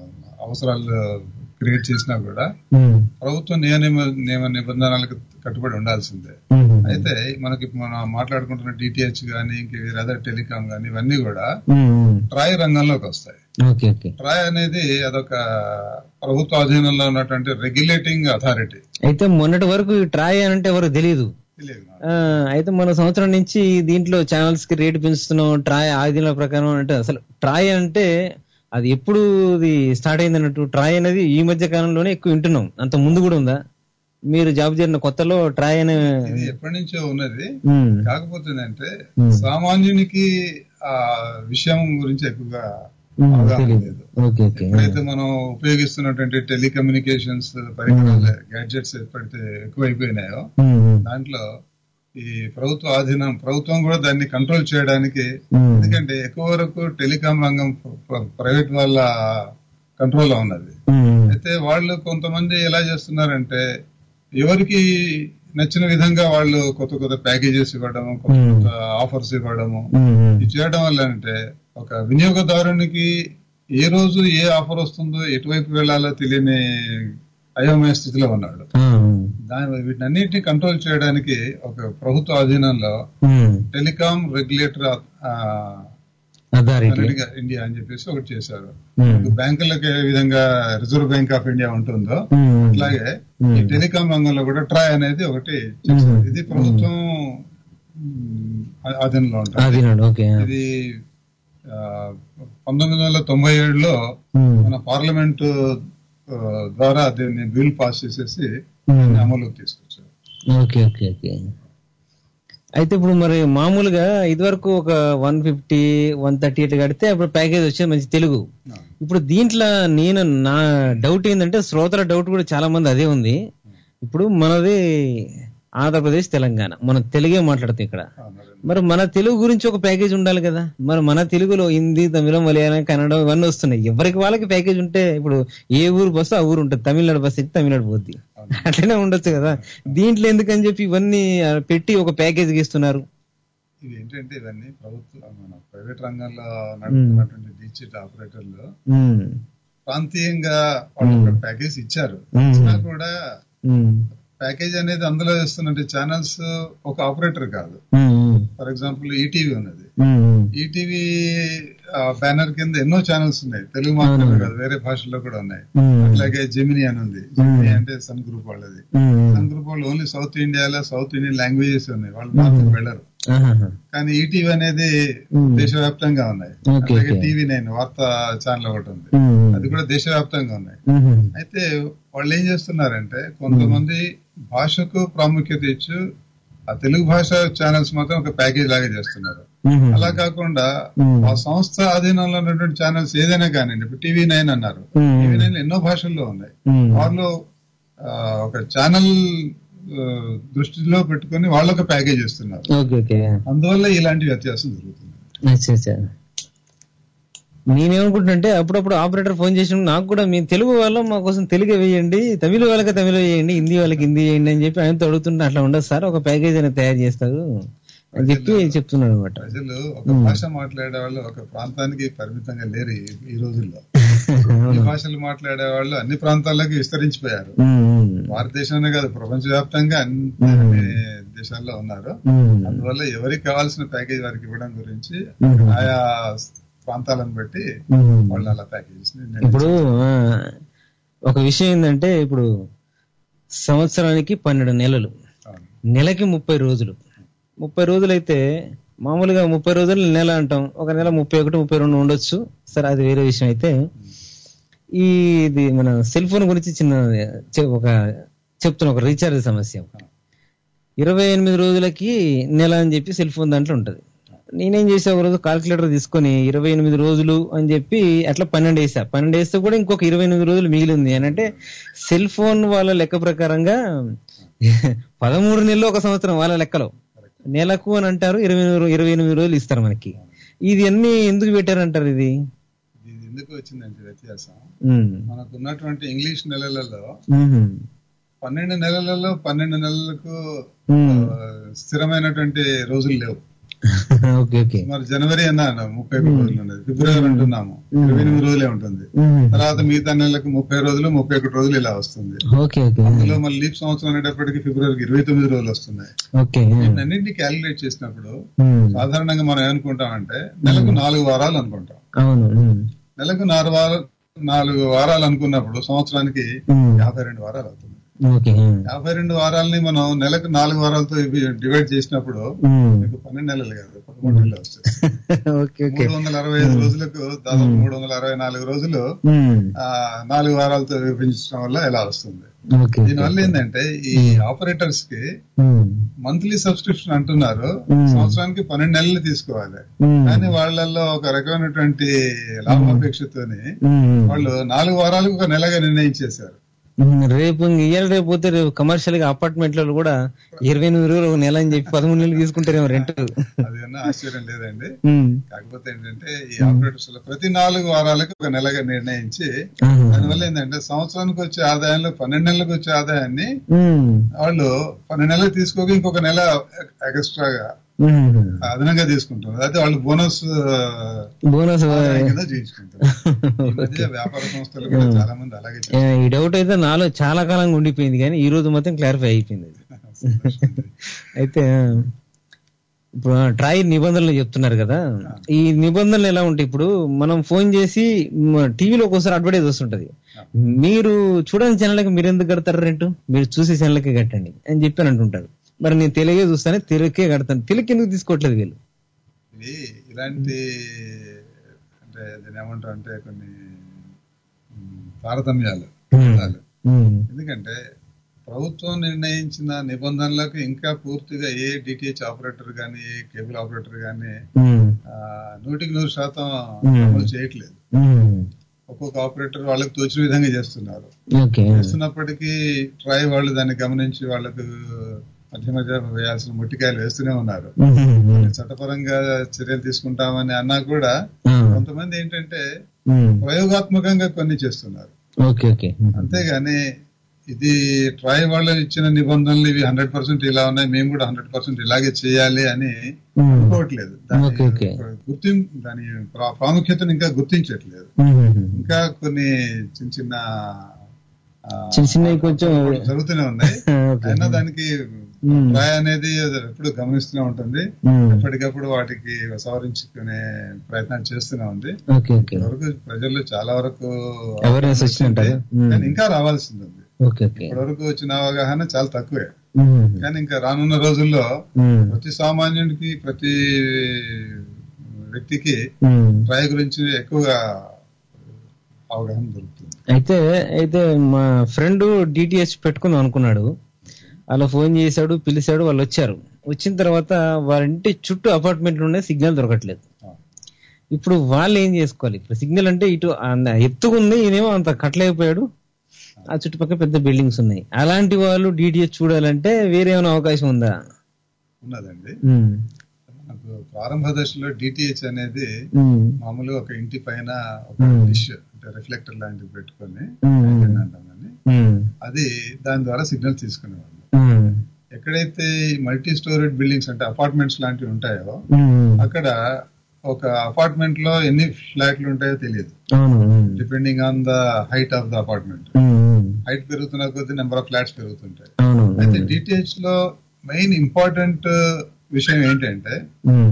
అవసరాలు క్రియేట్ చేసినా కూడా ఉమ్, ప్రభుత్వ నియమ నియమ నిబంధనలకు కట్టుబడి ఉండాల్సిందే ఉమ్, అయితే మనకి ఇప్పుడు మనం మాట్లాడుకుంటున్న డిటిహెచ్ గానీ ఇంక అదర్ టెలికాం గానీ ఇవన్నీ కూడా ఉమ్, ఉమ్. ట్రాయ్ రంగంలోకి వస్తాయి ఓకే ఓకే ట్రాయ్ అనేది అదొక ప్రభుత్వ అధీనంలో ఉన్నటువంటి రెగ్యులేటింగ్ అథారిటీ అయితే మొన్నటి వరకు ఈ ట్రాయ్ అని అంటే ఎవరు తెలియదు తెలియదు నాకు. ఆ, అయితే మన సంవత్సరం నుంచి దీంట్లో ఛానల్స్ కి రేటు పెంచుతున్నాం ట్రాయ్ ఆదిల ప్రకారం అంటే అసలు ట్రాయ్ అంటే అది ఎప్పుడు ఇది స్టార్ట్ అయింది అన్నట్టు ట్రాయ్ అనేది ఈ మధ్య కాలంలోనే ఎక్కువ వింటున్నాం అంత ముందు కూడా ఉందా మీరు జాబ్ చేరిన కొత్తలో ట్రాయ్ అనే ఇది ఎప్పటి నుంచో ఉన్నది ఉమ్, కాకపోతే ఏంటంటే Hmm. సామాన్యునికి ఆ విషయం గురించి ఎక్కువగా ఉమ్, అవగాహన తెలీదు లేదు ఓకే ఓకే ఎప్పుడైతే మనం ఉపయోగిస్తున్నటువంటి టెలికమ్యూనికేషన్స్ పరికరాలు గ్యాడ్జెట్స్ ఎప్పుడైతే ఎక్కువైపోయినాయో ఉమ్, ఉమ్, దాంట్లో ఈ ప్రభుత్వ ఆధీనం ప్రభుత్వం కూడా దాన్ని కంట్రోల్ చేయడానికి ఉమ్, ఎందుకంటే ఎక్కువ వరకు టెలికాం రంగం ప్ర- ప్రైవేట్ వాళ్ళ కంట్రోల్లో ఉన్నది ఉమ్, అయితే వాళ్ళు కొంతమంది ఎలా చేస్తున్నారంటే ఎవరికి నచ్చిన విధంగా వాళ్ళు కొత్త కొత్త ప్యాకేజెస్ ఇవ్వడము కొత్త Hmm. కొత్త ఆఫర్స్ ఇవ్వడము ఉమ్, ఉమ్, ఇది చేయడం వల్ల అంటే ఒక వినియోగదారునికి ఏ రోజు ఏ ఆఫర్ వస్తుందో ఎటువైపు వెళ్లాలో తెలియని అయోమయ స్థితిలో ఉన్నాడు ఆ, దాని వీటన్నిటిని కంట్రోల్ చేయడానికి ఒక ప్రభుత్వ అధీనంలో ఉమ్, telecom regulator authority Analytica India అని చెప్పేసి ఒకటి చేశారు Hmm. బ్యాంకులకు ఏ విధంగా రిజర్వ్ బ్యాంక్ ఆఫ్ ఇండియా ఉంటుందో Hmm. అట్లాగే Hmm. ఈ టెలికాం రంగంలో కూడా ట్రాయ్ అనేది ఒకటి చేశారు. ఇది ప్రభుత్వం మ్, ఆ- ఆధీనంలో ఉంటుంది అదినాడు ఓకే ఇది ఆ, పంతొమ్మిది వందల తొంభై ఏడులో Hmm. మన పార్లమెంట్ ఆ, ద్వారా దీన్ని బిల్ పాస్ చేసేసి Hmm. దీన్ని అమలుకి తీసుకొచ్చారు ఓకే ఓకే ఓకే అయితే ఇప్పుడు మరి మామూలుగా ఇదివరకు ఒక one fifty one thirty eight కడితే అప్పుడు ప్యాకేజ్ వచ్చేది మంచి తెలుగు ఇప్పుడు దీంట్లో నేను నా డౌట్ ఏంటంటే శ్రోతల డౌట్ కూడా చాలా మంది అదే ఉంది ఇప్పుడు మనది ఆంధ్రప్రదేశ్ తెలంగాణ మనం తెలుగే మాట్లాడుతాం ఇక్కడ మరి మన తెలుగు గురించి ఒక ప్యాకేజ్ ఉండాలి కదా మరి మన తెలుగులో హిందీ తమిళం మలయాళం కన్నడం ఇవన్నీ వస్తున్నాయి ఎవరికి వాళ్ళకి ప్యాకేజ్ ఉంటే ఇప్పుడు ఏ ఊరు బస్సు ఆ ఊరు ఉంటుంది తమిళనాడు బస్సు ఎక్కి తమిళనాడు పోద్ది అట్లనే ఉండొచ్చు కదా దీంట్లో ఎందుకని చెప్పి ఇవన్నీ ఆ, పెట్టి ఒక ప్యాకేజ్ ఇస్తున్నారు ఇవి ఏంటంటే ఇవన్నీ ప్రభుత్వ మన ప్రైవేట్ రంగంలో నడుపుతున్నటువంటి డిజిటల్ ఆపరేటర్లు ఉమ్, ప్రాంతీయంగా వాళ్ళు ఒక ప్యాకేజ్ ఇచ్చారు Hmm. ఇచ్చినా కూడా ఉమ్, ప్యాకేజ్ అనేది అందులో ఇస్తున్నట్టు ఛానల్స్ ఒక ఆపరేటర్ కాదు um, um, for example ETV ఉన్నది ఉమ్, ఉమ్. ఈటీవీ బ్యానర్ కింద ఎన్నో ఛానల్స్ ఉన్నాయి తెలుగు మాత్రమే కాదు వేరే భాషల్లో కూడా ఉన్నాయి ఉమ్, అట్లాగే జెమిని అని ఉంది జెమిని అంటే సన్ గ్రూప్ వాళ్ళది ఉమ్, సన్ గ్రూప్ వాళ్ళు ఓన్లీ సౌత్ ఇండియాలో సౌత్ ఇండియన్ లాంగ్వేజెస్ ఉన్నాయి వాళ్ళు మాత్రం వెళ్ళరు ఆహాహా. కానీ ఈటీవీ అనేది Hmm. దేశవ్యాప్తంగా ఉన్నాయి Okay, అలాగే okay. టీవీ నైన్ వార్తా ఛానల్ ఒకటి ఉంది ఉమ్, అది కూడా దేశవ్యాప్తంగా ఉన్నాయి ఉమ్, అయితే వాళ్ళు ఏం చేస్తున్నారంటే కొంతమంది భాషకు ప్రాముఖ్యత ఇచ్చు ఆ తెలుగు భాష ఛానల్స్ మాత్రం ఒక ప్యాకేజ్ లాగా చేస్తున్నారు ఉమ్, అలా కాకుండా Hmm. ఆ సంస్థ ఆధీనంలో ఉన్నటువంటి ఛానల్స్ ఏదైనా కానివ్వండి ఇప్పుడు టీవీ నైన్ అన్నారు Hmm. టీవీ నైన్ ఎన్నో భాషల్లో ఉన్నాయి ఉమ్, వాళ్ళు ఆ, ఒక ఛానల్ ఆ, దృష్టిలో పెట్టుకొని వాళ్ళు ఒక ప్యాకేజ్ ఇస్తున్నారు ఓకే ఓకే అందువల్ల ఇలాంటి వ్యత్యాసం జరుగుతుంది అచ్చా అచ్చా నేనేమనుకుంటున్నాంటే అప్పుడప్పుడు ఆపరేటర్ ఫోన్ చేసినప్పుడు నాకు కూడా మీ తెలుగు వాళ్ళ మా కోసం తెలుగు వేయండి తమిళ వాళ్ళకి తమిళ వేయండి హిందీ వాళ్ళకి హిందీ వేయండి అని చెప్పి ఆయనతో అడుగుతుంటే అట్లా ఉండదు సార్ ఒక ప్యాకేజ్ అనేది తయారు చేస్తారు అని చెప్పి చెప్తున్నాడు అనమాట ప్రజలు ఒక భాష మాట్లాడే వాళ్ళు ఒక ప్రాంతానికి పరిమితంగా లేరు ఈ- ఈ రోజుల్లో ఈ భాషలు మాట్లాడే వాళ్ళు అన్ని ప్రాంతాల్లోకి విస్తరించిపోయారు భారతదేశంలో కాదు ప్రపంచవ్యాప్తంగా అన్ని అన్ని దేశాల్లో ఉన్నారు అందువల్ల ఎవరికి కావాల్సిన ప్యాకేజ్ వారికి ఇవ్వడం గురించి ఆయా ప్రాంతాలను బట్టి వాళ్ళు అలా ప్యాకేజెస్ ఇప్పుడు ఆ, ఒక విషయం ఏంటంటే ఇప్పుడు సంవత్సరానికి పన్నెండు నెలలు నెలకి ముప్పై రోజులు ముప్పై రోజులైతే మామూలుగా ముప్పై రోజులు నెల అంటాం ఒక నెల ముప్పై ఒకటి ముప్పై రెండు ఉండొచ్చు సరే అది వేరే విషయం అయితే ఈ ఇది మన సెల్ ఫోన్ గురించి చిన్న చె- ఒక చెప్తున్నా ఒక రీఛార్జ్ సమస్య ఇరవై ఎనిమిది రోజులకి నెల అని చెప్పి సెల్ ఫోన్ దాంట్లో ఉంటది నేనేం చేసా ఒక రోజు కాల్కులేటర్ తీసుకొని ఇరవై ఎనిమిది రోజులు అని చెప్పి అట్లా పన్నెండు వేసా పన్నెండు వేస్తే కూడా ఇంకొక ఇరవై ఎనిమిది రోజులు మిగిలింది అని అంటే సెల్ ఫోన్ వాళ్ళ లెక్క ప్రకారంగా పదమూడు నెలలు ఒక సంవత్సరం వాళ్ళ లెక్కలో నెలకు అని అంటారు ఇరవై ఎనిమిది రో- ఇరవై ఎనిమిది రోజులు ఇస్తారు మనకి ఇది అన్ని ఎందుకు పెట్టారంటారు ఇది ఇది ఎందుకు వచ్చిందంటే వ్యత్యాసం ఉమ్. మనకు ఉన్నటువంటి ఇంగ్లీష్ నెలలలో ఉహుం. పన్నెండు నెలలలో పన్నెండు నెలలకు ఉమ్. ఆ, స్థిరమైనటువంటి రోజులు లేవు ఓకే ఓకే మరి జనవరి అన్నాను ముప్పై ఒకటి రోజులు ఉన్నది ఫిబ్రవరి అంటున్నాము ఇరవై ఎనిమిది రోజులే ఉంటుంది ఉమ్. తర్వాత మిగతా నెలలకు ముప్పై రోజులు ముప్పై ఒకటి రోజులు ఇలా వస్తుంది ఓకే ఓకే అందులో మళ్ళీ లీప్ సంవత్సరం అనేటప్పటికి ఫిబ్రవరికి ఇరవై తొమ్మిది రోజులు వస్తున్నాయి ఓకే అన్నింటినీ క్యాలిక్యులేట్ చేసినప్పుడు ఉమ్. సాధారణంగా మనం ఏమనుకుంటామంటే నెలకు నాలుగు వారాలు అనుకుంటాం అవును ఉమ్. నెలకు నాలుగు వారాలు నాలుగు వారాలు అనుకున్నప్పుడు సంవత్సరానికి ఉమ్. యాభై రెండు వారాలు అవుతుంది ఓకే ఉమ్. యాభై రెండు వారాలని మనం నెలకు నాలుగు వారాలతో డివైడ్ చేసినప్పుడు ఉమ్. మీకు పన్నెండు నెలలు కాదు పదమూడు నెలలు వస్తాయి ఓకే ఓకే మూడు వందల అరవై ఐదు రోజులకు దాదాపు మూడు వందల అరవై నాలుగు రోజులు ఉమ్. ఆ నాలుగు వారాలతో విభజించడం వల్ల ఎలా వస్తుంది ఓకే దీనివల్ల ఏంటంటే ఈ ఆపరేటర్స్ కి ఉమ్. మంత్లీ సబ్స్క్రిప్షన్ అంటున్నారు Hmm. సంవత్సరానికి పన్నెండు నెలలు తీసుకోవాలి ఉమ్. కానీ వాళ్ళల్లో ఒక రకమైనటువంటి లాభాపేక్షతోని ఉమ్. వాళ్ళు నాలుగు వారాలకు ఒక నెలగా నిర్ణయించేశారు ఉమ్, రేపు ఇంక ఇయ్యాల రేపు పోతే రేపు కమర్షియల్ గా అపార్ట్మెంట్ లో కూడా ఇరవై ఎనిమిది రోజులు ఒక నెల అని చెప్పి పదమూడు నెలలు తీసుకుంటారేమో రెంట్ అది అన్న ఆశ్చర్యం లేదండి కాకపోతే ఏంటంటే ఈ ఆపరేటర్స్ లో ప్రతి నాలుగు వారాలకు ఒక నెలగా నిర్ణయించి దానివల్ల ఏంటంటే సంవత్సరానికి వచ్చే ఆదాయంలో పన్నెండు నెలలకు వచ్చే ఆదాయాన్ని వాళ్ళు పన్నెండు నెలలు తీసుకోక ఇంకొక నెల ఎక్స్ట్రాగా అదనంగా తీసుకుంటారు అయితే వాళ్ళు బోనస్ బోనస్ కింద చేయించుకుంటారు ఈ మధ్య వ్యాపార సంస్థలు కూడా చాలా మంది అలాగే చేస్తారు. ఈ డౌట్ అయితే నాలో చాలా కాలంగా ఉండిపోయింది కానీ ఈ రోజు మొత్తం క్లారిఫై అయిపోయింది అది. అయితే ఇప్పుడు ట్రాయ్ నిబంధనలు చెప్తున్నారు కదా ఈ నిబంధనలు ఎలా ఉంటాయి ఇప్పుడు మనం ఫోన్ చేసి మ- టీవీలో ఒక్కోసారి అడ్వర్టైజ్ వస్తుంటది మీరు చూడని ఛానల్కి మీరు ఎందుకు కడతారు రెంట్ మీరు చూసే ఛానల్కి కట్టండి అని చెప్పి అని అంటుంటారు మరి నేను తెలుగే చూస్తానే తెలుగుకే కడతాను తెలుగు ఎందుకు తీసుకోవట్లేదు వీళ్ళు ఇవి ఇలాంటి అంటే దీని ఏమంటారు అంటే కొన్ని ఉమ్, తారతమ్యాలు ఉండాలి. ఎందుకంటే ప్రభుత్వం నిర్ణయించిన నిబంధనలకు ఇంకా పూర్తిగా ఏ డిటిహెచ్ ఆపరేటర్ గాని ఏ కేబుల్ ఆపరేటర్ గాని ఆ, నూటికి నూరు శాతం అమలు చేయట్లేదు ఒక్కొక్క ఆపరేటర్ వాళ్ళకి తోచిన విధంగా చేస్తున్నారు ఓకే చేస్తున్నప్పటికీ ట్రై వాళ్ళు దాన్ని గమనించి వాళ్ళకు మధ్య మధ్య వేయాల్సిన ముట్టికాయలు వేస్తూనే ఉన్నారు చట్టపరంగా చర్యలు తీసుకుంటామని అన్నా కూడా కొంతమంది ఏంటంటే ప్రయోగాత్మకంగా కొన్ని చేస్తున్నారు ఓకే ఓకే అంతేగాని ఇది ట్రై వాళ్ళు ఇచ్చిన నిబంధనలు ఇవి హండ్రెడ్ పర్సెంట్ ఇలా ఉన్నాయి మేము కూడా హండ్రెడ్ పర్సెంట్ ఇలాగే చేయాలి అని అనుకోవట్లేదు దాని ఓకే, ఓకే. గుర్తిం దాని ప్రా- ప్రాముఖ్యతను ఇంకా గుర్తించట్లేదు ఇంకా కొన్ని చిన్న చిన్న ఆ, చిన్న చిన్నవి కొంచెం జరుగుతూనే ఉన్నాయి ఓకే. అయినా దానికి మ్మ్. ట్రై అనేది ఎప్పుడు గమనిస్తూనే ఉంటుంది మ్మ్. ఎప్పటికప్పుడు వాటికి సవరించుకునే ప్రయత్నం చేస్తూనే ఉంది ఓకే ఓకే వరకు ప్రజల్లో చాలా వరకు Awareness వచ్చిందంటారా? మ్మ్. కానీ ఇంకా రావాల్సింది ఉంది ఓకే ఓకే ఇప్పటి వరకు వచ్చిన అవగాహన చాలా తక్కువే మ్మ్. కానీ ఇంకా రానున్న రోజుల్లో మ్మ్. ప్రతి సామాన్యుడికి ప్రతి వ్యక్తికి మ్మ్. ట్రై గురించి ఎక్కువగా అవగాహన దొరుకుతుంది అయితే అయితే మా ఫ్రెండ్ డిటిహెచ్ పెట్టుకుందాం అనుకున్నాడు అలా ఫోన్ చేశాడు పిలిచాడు వాళ్ళు వచ్చారు వచ్చిన తర్వాత వాళ్ళ ఇంటి చుట్టూ అపార్ట్మెంట్లు ఉండే సిగ్నల్ దొరకట్లేదు ఇప్పుడు వాళ్ళు ఏం చేసుకోవాలి ఇప్పుడు సిగ్నల్ అంటే ఇటు అంద- ఎత్తుకుంది ఈయనేమో అంత కట్టలేకపోయాడు ఆ చుట్టుపక్కల పెద్ద బిల్డింగ్స్ ఉన్నాయి అలాంటి వాళ్ళు డిటిహెచ్ చూడాలంటే వేరే ఏమైనా అవకాశం ఉందా ఉన్నదండి ఉమ్, మనకు ప్రారంభ దశలో డిటిహెచ్ అనేది ఉమ్, మామూలుగా ఒక ఇంటి పైన ఒక మ్మ్. డిష్ అంటే రిఫ్లెక్టర్ లాంటివి పెట్టుకొని మ్మ్. యాంటెన్నా అంటామని ఉమ్, అది దాని ద్వారా సిగ్నల్ తీసుకునేవాళ్ళు ఉమ్, ఎక్కడైతే మల్టీ స్టోరేజ్ బిల్డింగ్స్ అంటే అపార్ట్మెంట్స్ లాంటివి ఉంటాయో ఉమ్, అక్కడ ఒక అపార్ట్మెంట్ లో ఎన్ని ఫ్లాట్లు ఉంటాయో తెలియదు అవును ఉమ్, depending on the height of the apartment ఉమ్, ఉమ్, హైట్ పెరుగుతున్న కొద్దీ నెంబర్ ఆఫ్ ఫ్లాట్స్ పెరుగుతుంటాయి అవును అయితే ఉమ్, డిటిహెచ్ లో మెయిన్ ఇంపార్టెంట్ విషయం ఏంటంటే ఉమ్,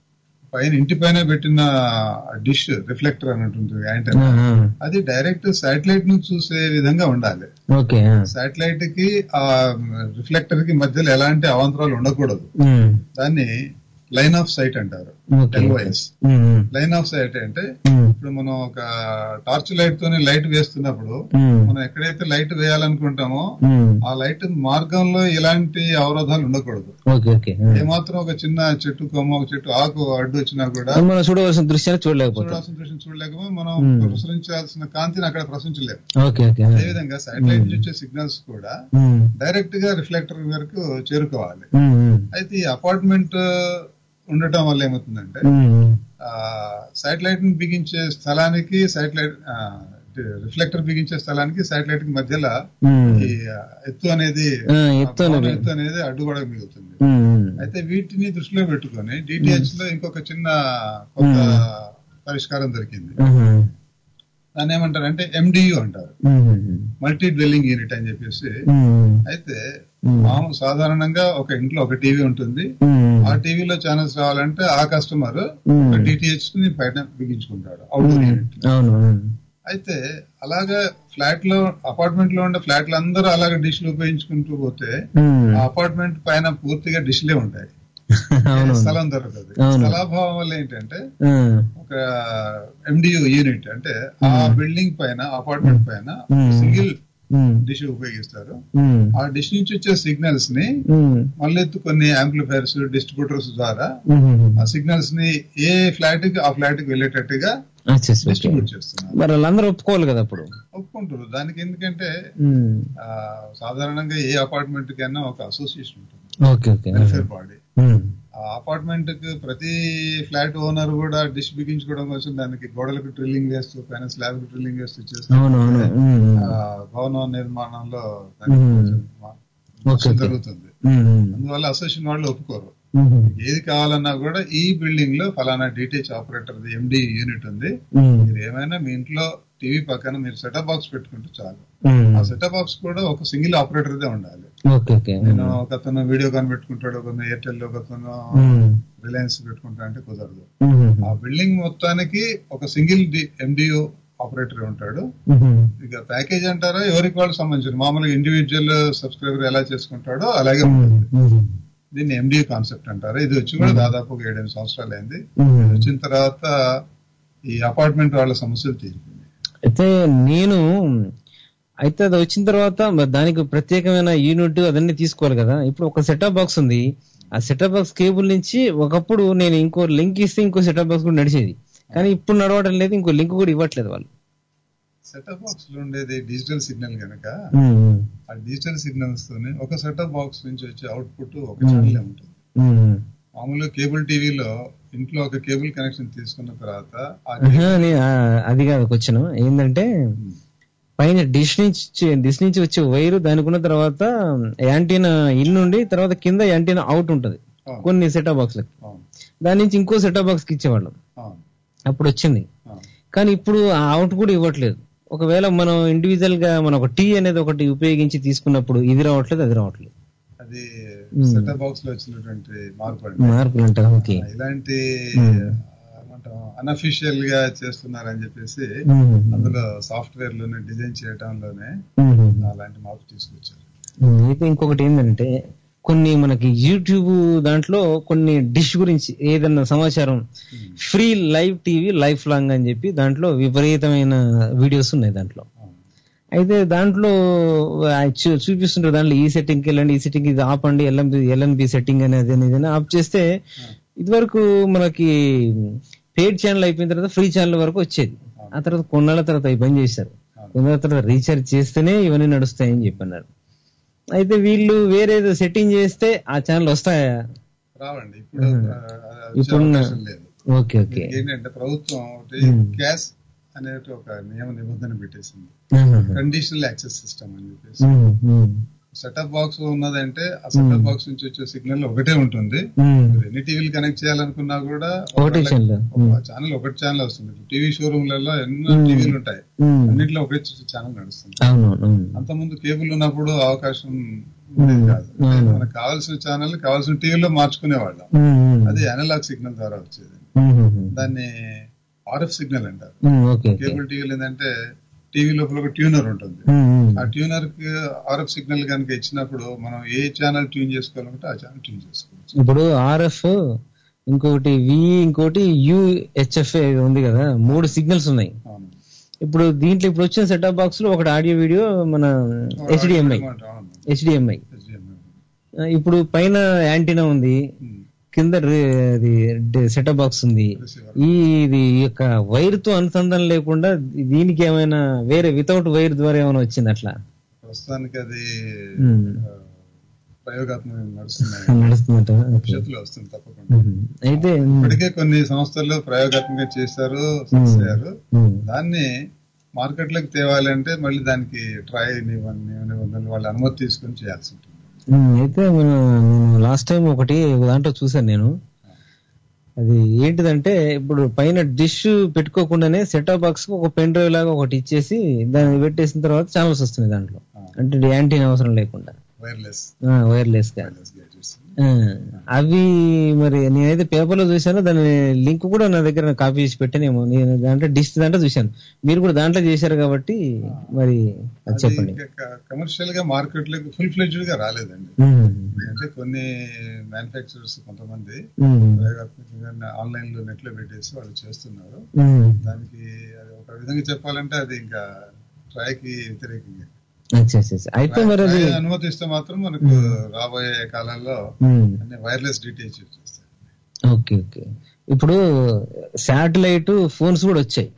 పైన ఇంటి పైన పెట్టిన డిష్ రిఫ్లెక్టర్ అన్నట్టు ఉంటుంది ఆ, యాంటెన్నా ఆ, అది డైరెక్ట్ శాటిలైట్ ను చూసే విధంగా ఉండాలి ఓకే ఆ, శాటిలైట్ కి ఆ రిఫ్లెక్టర్ కి మధ్యలో ఎలాంటి అవాంతరాలు ఉండకూడదు ఉమ్, దాన్ని లైన్ ఆఫ్ సైట్ అంటారు ఓకే ఎల్ఓఎస్ ఉమ్, ఉమ్, లైన్ ఆఫ్ సైట్ అంటే ఉమ్, ఇప్పుడు మనం ఒక టార్చ్ లైట్ తోని లైట్ వేస్తున్నప్పుడు ఉమ్, మనం ఎక్కడైతే లైట్ వేయాలనుకుంటామో ఉమ్, ఆ లైట్ మార్గంలో ఎలాంటి అవరోధాలు ఉండకూడదు ఓకే ఓకే ఆ. ఏమాత్రం ఒక చిన్న చెట్టు కొమ్మ ఒక చెట్టు ఆకు అడ్డు వచ్చినా కూడా మనం చూడవలసిన దృశ్యాన్ని చూడలేకపోతాం చూడాల్సిన దృష్టిని చూడలేకపోతే మనం Hmm. ప్రసరించాల్సిన కాంతిని అక్కడ ప్రసరించలేము ఓకే ఓకే ఆ. అదేవిధంగా శాటిలైట్ నుంచి వచ్చే సిగ్నల్స్ కూడా ఉమ్, డైరెక్ట్ గా రిఫ్లెక్టర్ వరకు చేరుకోవాలి ఉమ్, ఉమ్, అయితే ఈ అపార్ట్మెంట్ ఉండటం వల్ల ఏమవుతుందంటే ఉమ్, శాటిలైట్ ని బిగించే స్థలానికి శాటిలైట్ రిఫ్లెక్టర్ బిగించే స్థలానికి శాటిలైట్ కి మధ్యలో ఉమ్, ఈ ఆ, ఎత్తు అనేది ఆ, ఎత్తు భవనం అనేది. ఎత్తు అనేది అడ్డుగోడ మిగులుతుంది ఉమ్, ఉమ్, అయితే వీటిని దృష్టిలో పెట్టుకొని డిటిహెచ్ లో ఇంకొక చిన్న కొత్త పరిష్కారం దొరికింది ఉమ్, దాన్ని ఏమంటారు అంటే ఎండియు అంటారు ఉమ్, మల్టీ డ్వెల్లింగ్ యూనిట్ అని చెప్పేసి ఉమ్, అయితే ఉమ్, మామూలు సాధారణంగా ఒక ఇంట్లో ఒక టీవీ ఉంటుంది ఉమ్, ఆ టీవీలో ఛానల్స్ రావాలంటే ఆ కస్టమర్ ఉమ్, డిటిహెచ్ ని బయట బిగించుకుంటాడు అవుట్డోర్ యూనిట్ అవును ఉమ్, అయితే అలాగా ఫ్లాట్ లో అపార్ట్మెంట్ లో ఉండే ఫ్లాట్లు అందరూ అలాగే డిష్లు ఉపయోగించుకుంటూ పోతే ఉమ్, ఆ అపార్ట్మెంట్ పైన పూర్తిగా డిష్లే ఉంటాయి అవును స్థలం దొరకదు అవును. స్థలాభావం వల్ల ఏంటంటే ఉమ్, ఒక ఎండియు యూనిట్ అంటే ఆ బిల్డింగ్ పైన అపార్ట్మెంట్ పైన Hmm. సింగిల్ ఉమ్, డిష్ ఉపయోగిస్తారు ఉమ్, ఆ డిష్ నుంచి వచ్చే సిగ్నల్స్ ని ఉమ్, మళ్ళీ కొన్ని యాంప్లిఫైర్స్ డిస్ట్రిబ్యూటర్స్ ద్వారా ఉమ్, ఆ సిగ్నల్స్ ని ఏ ఫ్లాట్ కి ఆ ఫ్లాట్ కి వెళ్ళేటట్టుగా అచ్చా, ఓకే. డిస్ట్రిబ్యూట్ చేస్తున్నారు మరి వాళ్ళందరూ ఒప్పుకోవాలి కదా అప్పుడు ఒప్పుకుంటారు దానికి ఎందుకంటే ఉమ్, ఆ, సాధారణంగా ఏ అపార్ట్మెంట్ కైనా ఒక అసోసియేషన్ ఉంటుంది ఓకే ఓకే వెల్ఫేర్ బాడీ ఉమ్, ఆ అపార్ట్మెంట్ కి ప్రతి ఫ్లాట్ ఓనర్ కూడా డిష్ బిగించుకోవడం కోసం దానికి గోడలకు డ్రిల్లింగ్ వేస్తూ పైన స్లాబ్ కి డ్రిల్లింగ్ వేస్తూ చేస్తూ అవును అవును ఉమ్, ఆ, భవన నిర్మాణంలో దానికి మ్మ్. కొంచెం మా- ఓకే, నష్టం ఓకే. జరుగుతుంది ఉమ్, ఉమ్, అందువల్ల అసోసియేషన్ వాళ్ళు ఒప్పుకోరు ఉమ్, ఏది కావాలన్నా కూడా ఈ బిల్డింగ్ లో ఫలానా డిటిహెచ్ ఆపరేటర్ ఎండి యూనిట్ ఉంది ఉమ్, మీరు ఏమైనా మీ ఇంట్లో టీవీ పక్కన మీరు సెటప్ బాక్స్ పెట్టుకుంటే చాలు ఉమ్, ఆ సెటప్ బాక్స్ కూడా ఒక సింగిల్ ఆపరేటర్ దే ఉండాలి ఓకే ఓకే నేను ఒకతను వీడియో కాన్ పెట్టుకుంటాడు ఒకతను ఎయిర్టెల్ ఒకతను ఉమ్, రిలయన్స్ పెట్టుకుంటా అంటే కుదరదు మ్మ్. ఆ బిల్డింగ్ మొత్తానికి ఒక సింగిల్ ఎండిఓ ఆపరేటర్ ఉంటాడు మ్మ్. ఇక ప్యాకేజ్ అంటారా ఎవరికి వాళ్ళు సంబంధించిన మామూలుగా ఇండివిజువల్ సబ్స్క్రైబర్ ఎలా చేసుకుంటాడో అలాగే ఉంటుంది మ్మ్. దీన్ని ఎండిఓ కాన్సెప్ట్ అంటారు ఇది వచ్చి కూడా దాదాపు ఒక ఏడెనిమిది సంవత్సరాలు అయింది మ్మ్. ఇది వచ్చిన తర్వాత ఈ అపార్ట్మెంట్ వాళ్ళ సమస్యలు తీరిపోయింది అయితే నేను అయితే అది వచ్చిన తర్వాత మరి దానికి ప్రత్యేకమైన యూనిట్ అదన్నీ తీసుకోవాలి కదా ఇప్పుడు ఒక సెటప్ బాక్స్ ఉంది ఆ సెటప్ బాక్స్ కేబుల్ నుంచి ఒకప్పుడు నేను ఇంకో లింక్ ఇస్తే ఇంకో సెటప్ బాక్స్ కూడా నడిచేది కానీ ఇప్పుడు నడవడం లేదు ఇంకో లింక్ కూడా ఇవ్వట్లేదు వాళ్ళు సెటప్ బాక్స్ లో ఉండేది డిజిటల్ సిగ్నల్ కనుక మ్మ్. ఆ డిజిటల్ సిగ్నల్స్ తోనే ఒక సెటప్ బాక్స్ నుంచి వచ్చే అవుట్పుట్ ఒక ఛానల్ ఉంటుంది మ్మ్. మామూలుగా కేబుల్ టీవీలో ఇంట్లో ఒక కేబుల్ కనెక్షన్ తీసుకున్న తర్వాత ఆ ఆహా, నే- ఆ, అది కాదు క్వశ్చన్ ఏంటంటే పైన డిష్ నుంచి వచ్చే- డిష్ నుంచి వచ్చే వైర్ దానికి ఉన్న తర్వాత యాంటీనా ఇన్ నుండి తర్వాత కింద యాంటీనా అవుట్ ఉంటది అవును. కొన్ని సెటప్ బాక్స్లకి అవును, దాని నుంచి ఇంకో సెటప్ బాక్స్ కి ఇచ్చేవాళ్ళం అవును, అప్పుడు వచ్చింది అవును. కానీ ఇప్పుడు ఆ అవుట్ కూడా ఇవ్వట్లేదు ఒకవేళ మనం ఇండివిజువల్ గా మనం ఒక టీ అనేది ఒకటి ఉపయోగించి తీసుకున్నప్పుడు ఇది రావట్లేదు అది రావట్లేదు అది మ్మ్. సెటప్ బాక్స్ లో వచ్చినటువంటి మార్పు అండి మార్పులు అంటారు ఓకే ఇలాంటి మ్మ్. అన్అఫీషియల్ గా చేస్తున్నారని చెప్పేసి మ్మ్. అందులో సాఫ్ట్వేర్ లోనే డిజైన్ చేయడంలోనే మ్మ్. అలాంటి మార్పు తీసుకొచ్చారు మ్మ్. అయితే ఇంకొకటి ఏంటంటే కొన్ని మనకి యూట్యూబ్ దాంట్లో కొన్ని డిష్ గురించి ఏదన్నా సమాచారం free live TV life long అని చెప్పి దాంట్లో విపరీతమైన వీడియోస్ ఉన్నాయి దాంట్లో అవును. అయితే దాంట్లో ఆ చూ- చూపిస్తుంటారు దాంట్లో ఈ సెట్టింగ్ వెళ్ళండి ఈ సెట్టింగ్ ఇది ఆపండి ఎల్ఎంబి ఎల్ఎన్బి సెట్టింగ్ అనేది ఏదైనా ఆఫ్ చేస్తే ఇదివరకు మనకి పెయిడ్ ఛానల్ అయిపోయిన తర్వాత ఫ్రీ ఛానల్ వరకు వచ్చేది ఆ తర్వాత కొన్నాళ్ళ తర్వాత అవి బంద్ చేశారు కొన్నాళ్ళ తర్వాత రీఛార్జ్ చేస్తేనే ఇవన్నీ నడుస్తాయని చెప్పన్నారు అయితే వీళ్ళు వేరేదో సెట్టింగ్ చేస్తే ఆ ఛానల్ వస్తాయా రావండి ఇప్పుడు ఆ, వచ్చే ఇప్పుడున్న అవకాశం లేదు ఓకే ఓకే దీనికి ఏంటంటే ప్రభుత్వం ఒకటి క్యాష్ అనే ఒక నియమ నిబంధన పెట్టేసింది కండిషనల్ యాక్సెస్ సిస్టమ్ అని చెప్పేసి సెటప్ బాక్స్ ఉన్నదంటే ఆ సెటప్ బాక్స్ నుంచి వచ్చే సిగ్నల్ ఒకటే ఉంటుంది మీరు ఎన్ని టీవీలు కనెక్ట్ చేయాలనుకున్నా కూడా ఒకటే ఛానల్ ఛానల్ ఒకటి ఛానల్ వస్తుంది టీవీ షోరూమ్లలో ఎన్నో టీవీలు ఉంటాయి అన్నిట్లో ఒకటే ఛానల్ నడుస్తుంది అవును అవును అంతకుముందు కేబుల్ ఉన్నప్పుడు అవకాశం ఉండేది కాదు అవును. మనకు కావాల్సిన ఛానల్ కావాల్సిన టీవీలో మార్చుకునేవాళ్ళం ఉమ్, అది అనలాగ్ సిగ్నల్ ద్వారా వచ్చేది ఉమ్, ఉమ్, దాన్ని ఆర్ఎఫ్ సిగ్నల్ అంటారు ఉమ్, ఓకే ఓకే కేబుల్ టీవీలు ఏంటంటే టీవీ లోపల ఒక ట్యూనర్ ఉంటుంది ఉమ్, ఉమ్, ఆ ట్యూనర్ కి ఆర్ఎఫ్ సిగ్నల్ కనుక ఇచ్చినప్పుడు మనం ఏ ఛానల్ ట్యూన్ చేసుకోవాలంటే ఆ ఛానల్ ట్యూన్ చేసుకోవచ్చు ఇప్పుడు ఆర్ఎఫ్ ఇంకొకటి వి ఇంకోటి యుహెచ్ఎఫ్ ఉంది కదా మూడు సిగ్నల్స్ ఉన్నాయి అవును ఇప్పుడు దీంట్లో ఇప్పుడు వచ్చిన సెటప్ బాక్స్ లో ఒకటి ఆడియో వీడియో మన హెచ్డిఎంఐ అవును హెచ్డిఎంఐ HDMI. ఇప్పుడు పైన యాంటీనా ఉంది ఉమ్. కింద సెటప్ బాక్స్ ఉంది Receiver. ఈ ఇది యొక్క వైర్ తో అనుసంధానం లేకుండా దీనికి ఏమైనా వేరే వితౌట్ వైర్ ద్వారా ఏమైనా వచ్చింది అట్లా ప్రస్తుతానికి అది ఉమ్. ఆ, ప్రయోగాత్మకంగా నడుస్తున్నాయి నడుస్తుందట ఓకే. భవిష్యత్తులో వస్తుంది తప్పకుండా ఉమ్. అయితే ఉమ్, ఇప్పటికే కొన్ని సంస్థల్లో ప్రయోగాత్మకంగా చేశారు సక్సెస్ అయ్యారు ఉమ్, దాన్ని మార్కెట్ లోకి తేవాలంటే మళ్ళీ దానికి ట్రై నిబంధనలు వాళ్ళ అనుమతి తీసుకొని చేయాల్సి ఉంటుంది ఉమ్, అయితే మన నేను లాస్ట్ టైం ఒకటి ఒక దాంట్లో చూసాను నేను అది ఏంటిదంటే ఇప్పుడు పైన డిష్ పెట్టుకోకుండానే సెటప్ బాక్స్ కు ఒక పెన్ డ్రైవ్ లాగా ఒకటి ఇచ్చేసి దాన్ని పెట్టేసిన తర్వాత ఛానల్స్ వస్తున్నాయి దాంట్లో అంటే యాంటీన్ అవసరం లేకుండా వైర్లెస్ వైర్లెస్ గా వైర్లెస్ గ్యాడ్జెట్స్ ఆ, అవి మరి నేనైతే పేపర్ లో చూశాను దాని లింక్ కూడా నా దగ్గర కాపీ చేసి పెట్టానేమో నేను దాంట్లో డిష్ దాంట్లో చూశాను మీరు కూడా దాంట్లో చేశారు కాబట్టి మరి అది చెప్పండి కమర్షియల్ గా మార్కెట్ లోకి ఫుల్ ఫ్లెడ్జ్డ్ గా రాలేదండి ఉమ్, అంటే కొన్ని మ్యానుఫ్యాక్చరర్స్ కొంతమంది ఉమ్, ప్రయోగాత్మకంగా ఆన్లైన్ లో నెట్ లో పెట్టేసి వాళ్ళు చేస్తున్నారు ఉమ్. దానికి అది ఒక విధంగా చెప్పాలంటే అది ఇంకా ట్రై కి వ్యతిరేకంగా అచ్చా అచ్చా, అచ్చా. అయితే మరి అది ట్రై అనుమతిస్తే మాత్రం మనకు రాబోయే కాలంలో ఉమ్, అన్ని వైర్లెస్ డిటిహెచ్ చేస్తాయి ఓకే ఓకే ఇప్పుడు శాటిలైట్ ఫోన్స్ కూడా వచ్చాయి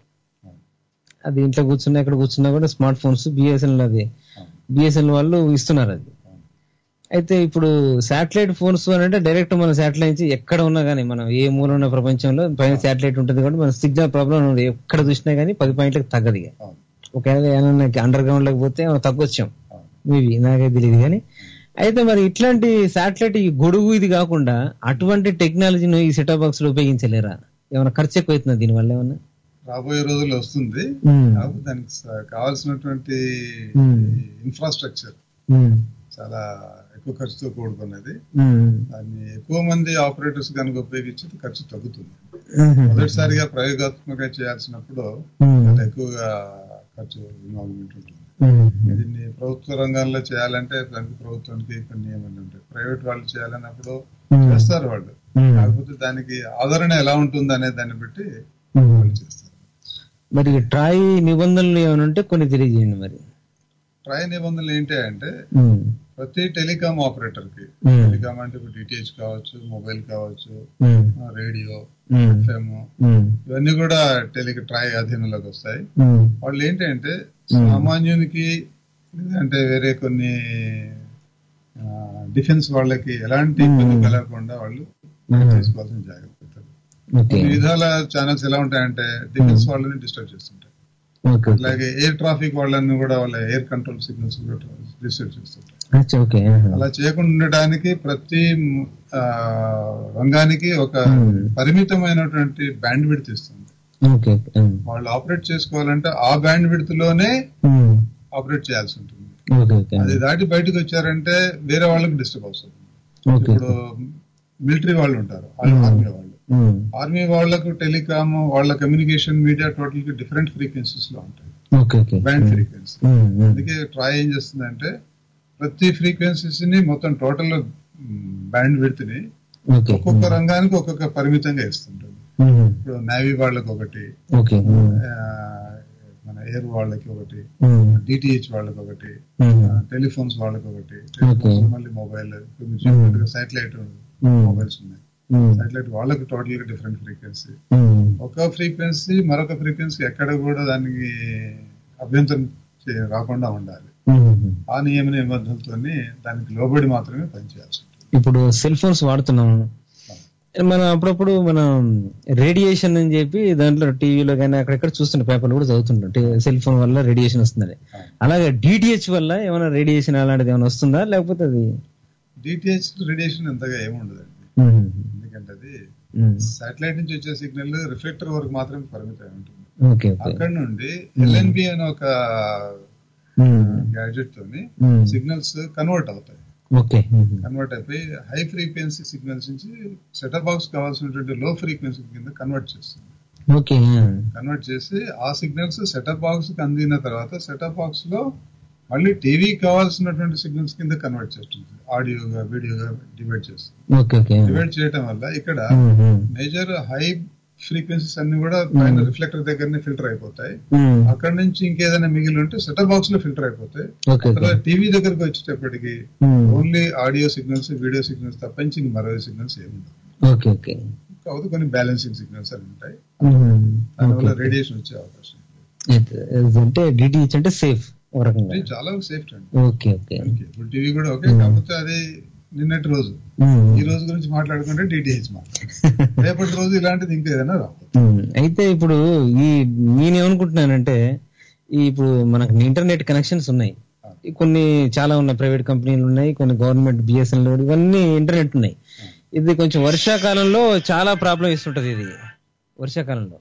అది ఇంట్లో కూర్చున్నా ఎక్కడ కూర్చున్నా కూడా స్మార్ట్ ఫోన్స్ బిఎస్ఎన్ఎల్ అది బిఎస్ఎన్ఎల్ వాళ్ళు ఇస్తున్నారు అది అయితే ఇప్పుడు శాటిలైట్ ఫోన్స్ అని అంటే డైరెక్ట్ మన శాటిలైట్ నుంచి ఎక్కడ ఉన్నా కానీ మనం ఏ మూల ఉన్న ప్రపంచంలో పైన శాటిలైట్ ఉంటుంది కాబట్టి మన సిగ్నల్ ప్రాబ్లం ఉంది ఎక్కడ చూసినా కానీ పది పాయింట్లకు తగ్గదు ఇక అవును. ఒకవేళ ఏమన్నా అండర్ గ్రౌండ్ లోకి పోతే ఏమన్నా తగ్గొచ్చాం అవును. మేబీ నాకైతే తెలియదు కానీ అయితే మరి ఇట్లాంటి శాటిలైట్ ఈ గొడుగు ఇది కాకుండా అటువంటి టెక్నాలజీని ఈ సెటప్ బాక్స్ లో ఉపయోగించలేరా ఏమైనా ఖర్చు ఎక్కువ అవుతుందా దీనివల్ల ఏమన్నా రాబోయే రోజుల్లో వస్తుంది ఉమ్, కాకపోతే దానికి స- కావాల్సినటువంటి Hmm. ఇన్ఫ్రాస్ట్రక్చర్ ఉమ్, చాలా ఎక్కువ ఖర్చుతో కూడుకున్నది ఉమ్, దాన్ని ఎక్కువ మంది ఆపరేటర్స్ కనుక ఉపయోగించితే ఖర్చు తగ్గుతుంది ఉమ్, మొదటిసారిగా ప్రయోగాత్మకంగా చేయాల్సినప్పుడు ఉమ్, చాలా ఎక్కువగా ఖర్చు ఇన్వాల్వ్మెంట్ ఉంటుంది ఉమ్, దీన్ని ప్రభుత్వ రంగంలో చేయాలంటే దానికి ప్రభుత్వానికి కొన్ని నియమాలు ఉంటాయి ప్రైవేట్ వాళ్ళు చేయాలన్నప్పుడు ఉమ్, చేస్తారు వాళ్ళు ఉమ్, కాకపోతే దానికి ఆదరణ ఎలా ఉంటుంది అనే దాన్ని బట్టి ఉమ్. వాళ్ళు చేస్తారు మరి ట్రాయ్ నిబంధనలు ఏమైనా ఉంటే కొన్ని తెలియజేయండి మరి ట్రై నిబంధనలు ఏంటి అంటే ఉమ్, ప్రతి టెలికాం ఆపరేటర్ కి ఉమ్, టెలికాం అంటే ఇప్పుడు డిటిహెచ్ కావచ్చు మొబైల్ కావచ్చు ఉమ్, రేడియో ఉమ్, ఎఫ్ఎం ఉమ్, ఇవన్నీ కూడా టెలి ట్రై అధీనంలోకి వస్తాయి ఉమ్, వాళ్ళు ఏంటంటే సామాన్యునికి అంటే వేరే కొన్ని డిఫెన్స్ వాళ్ళకి ఎలాంటి ఇబ్బంది కలగకుండా వాళ్ళు తీసుకోవాల్సిన జాగ్రత్తలు ఓకే కొన్ని విధాల ఛానల్స్ ఎలా ఉంటాయంటే డిఫెన్స్ వాళ్ళని డిస్టర్బ్ చేస్తుంటాయి ఓకే ఓకే అలాగే ఎయిర్ ట్రాఫిక్ వాళ్ళని కూడా వాళ్ళ ఎయిర్ కంట్రోల్ సిగ్నల్స్ కూడా డిస్టర్బ్ చేస్తుంటాయి అచ్చా, ఓకే ఆహా. అలా చేయకుండా ఉండడానికి ప్రతి ఆ, రంగానికి ఒక Hmm. పరిమితమైనటువంటి బ్యాండ్ విడ్త్ ఇస్తుంది ఓకే ఓకే ఉమ్, వాళ్ళు ఆపరేట్ చేసుకోవాలంటే ఆ బ్యాండ్ విడ్త్ లోనే ఉమ్, ఆపరేట్ చేయాల్సి ఉంటుంది ఓకే ఓకే అది దాటి బయటకు వచ్చారంటే వేరే వాళ్ళకి డిస్టర్బ్ అవుతుంది ఓకే ఇప్పుడు మిలిటరీ వాళ్ళు ఉంటారు ఆర్మీ వాళ్ళు ఉమ్, ఆర్మీ వాళ్ళకు టెలికామ్ వాళ్ళ కమ్యూనికేషన్ మీడియా టోటల్ గా డిఫరెంట్ ఫ్రీక్వెన్సీస్ లో ఉంటాయి ఓకే ఓకే బ్యాండ్ ఫ్రీక్వెన్సీ ఉమ్, ఉమ్, అందుకే ట్రై ఏం చేస్తుందంటే ప్రతి ఫ్రీక్వెన్సీస్ ని మొత్తం టోటల్ బ్యాండ్ విడ్త్ ని ఓకే ఒక్కొక్క రంగానికి ఒక్కొక్క పరిమితంగా ఇస్తుంటుంది ఉమ్, ఇప్పుడు నేవీ వాళ్ళకి ఒకటి ఓకే ఉమ్, ఆ, మన ఎయిర్ వాళ్ళకి ఒకటి ఉమ్, డిటిహెచ్ వాళ్ళకి ఒకటి ఉమ్, టెలిఫోన్స్ వాళ్ళకి ఒకటి టెలిఫోన్స్ మళ్ళీ మొబైల్ సాటిలైట్ ఉమ్, మొబైల్స్ ఉన్నాయి ఉమ్, సాటిలైట్ వాళ్ళకి టోటల్ గా డిఫరెంట్ ఫ్రీక్వెన్సీ ఉమ్, ఒక ఫ్రీక్వెన్సీ మరొక ఫ్రీక్వెన్సీ ఎక్కడ కూడా దానికి అభ్యంతరం చే- రాకుండా ఉండాలి ఉమ్. ఆ నియమ నిబంధనలతో దానికి లోబడి మాత్రమే పనిచేయాల్సి ఉంటుంది ఇప్పుడు సెల్ ఫోన్స్ వాడుతున్నాము మనం అప్పుడప్పుడు మనం రేడియేషన్ అని చెప్పి దాంట్లో టీవీలో కానీ అక్కడెక్కడ చూస్తుంటాం పేపర్లు కూడా చదువుతుంటాం సెల్ ఫోన్ వల్ల రేడియేషన్ వస్తుందని అలాగే డిటిహెచ్ వల్ల ఏమైనా రేడియేషన్ అలాంటిది ఏమైనా వస్తుందా లేకపోతే అది డిటిహెచ్ రేడియేషన్ అంతగా ఏముండదండి ఉమ్, ఎందుకంటే అది ఉమ్, సాటిలైట్ నుంచి వచ్చే సిగ్నల్ రిఫ్లెక్టర్ వరకు మాత్రమే పరిమితం ఉంటుంది ఓకే ఓకే అక్కడ నుండి ఎల్ఎన్బి అనే ఒక ఉమ్, గ్యాడ్జెట్ తోని ఉమ్, సిగ్నల్స్ కన్వర్ట్ అవుతాయి ఓకే ఉమ్, కన్వర్ట్ అయిపోయి హై ఫ్రీక్వెన్సీ సిగ్నల్స్ నుంచి సెటప్ బాక్స్ కావాల్సినటువంటి లో ఫ్రీక్వెన్సీ కింద కన్వర్ట్ చేస్తుంది ఓకే కన్వర్ట్ చేసి ఆ సిగ్నల్స్ సెటప్ బాక్స్ కి అందిన తర్వాత సెటప్ బాక్స్ లో మళ్ళీ టీవీ కావాల్సినటువంటి సిగ్నల్స్ కింద కన్వర్ట్ చేస్తుంది ఆడియోగా వీడియోగా డివైడ్ చేస్తుంది ఓకే ఓకే డివైడ్ చేయడం వల్ల ఇక్కడ ఉమ్, ఉమ్, మేజర్ హై ఫ్రీక్వెన్సీస్ అన్ని కూడా పైన రిఫ్లెక్టర్ దగ్గరనే ఫిల్టర్ అయిపోతాయి ఉమ్, అక్కడ నుంచి ఇంకేదైనా మిగిలి ఉంటే సెటప్ బాక్స్ లో ఫిల్టర్ అయిపోతాయి ఓకే ఓకే తర్వాత టీవీ దగ్గరకు వచ్చేటప్పటికి ఉమ్, only audio signals video signals తప్పించి ఇంక మరో సిగ్నల్స్ ఏముండవు ఓకే ఓకే కాకపోతే కొన్ని బ్యాలెన్సింగ్ సిగ్నల్స్ అని ఉంటాయి ఉమ్, దానివల్ల రేడియేషన్ వచ్చే అవకాశం ఉంది. అయితే అంటే డిటిహెచ్ అంటే సేఫ్ ఒక రకంగా ఇది చాలా సేఫ్ అండి ఓకే ఓకే ఓకే. ఇప్పుడు టీవీ కూడా ఓకే కాకపోతే అది నిన్నటి రోజు ఉమ్. ఈ రోజు గురించి మాట్లాడుకుంటే డిటిహెచ్ మాట్లాడు రేపటి రోజు ఇలాంటిది ఇంకా ఏదైనా రావచ్చు ఉమ్, అయితే ఇప్పుడు ఈ నేనేమనుకుంటున్నానంటే ఈ ఇప్పుడు మనకు ఇంటర్నెట్ కనెక్షన్స్ ఉన్నాయి ఈ కొన్ని చాలా ఉన్నాయి ప్రైవేట్ కంపెనీలు ఉన్నాయి కొన్ని గవర్నమెంట్ బిఎస్ఎన్ఎల్ ఇవన్నీ ఇంటర్నెట్ ఉన్నాయి ఇది కొంచెం వర్షాకాలంలో చాలా ప్రాబ్లం ఇస్తుంటది ఇది వర్షాకాలంలో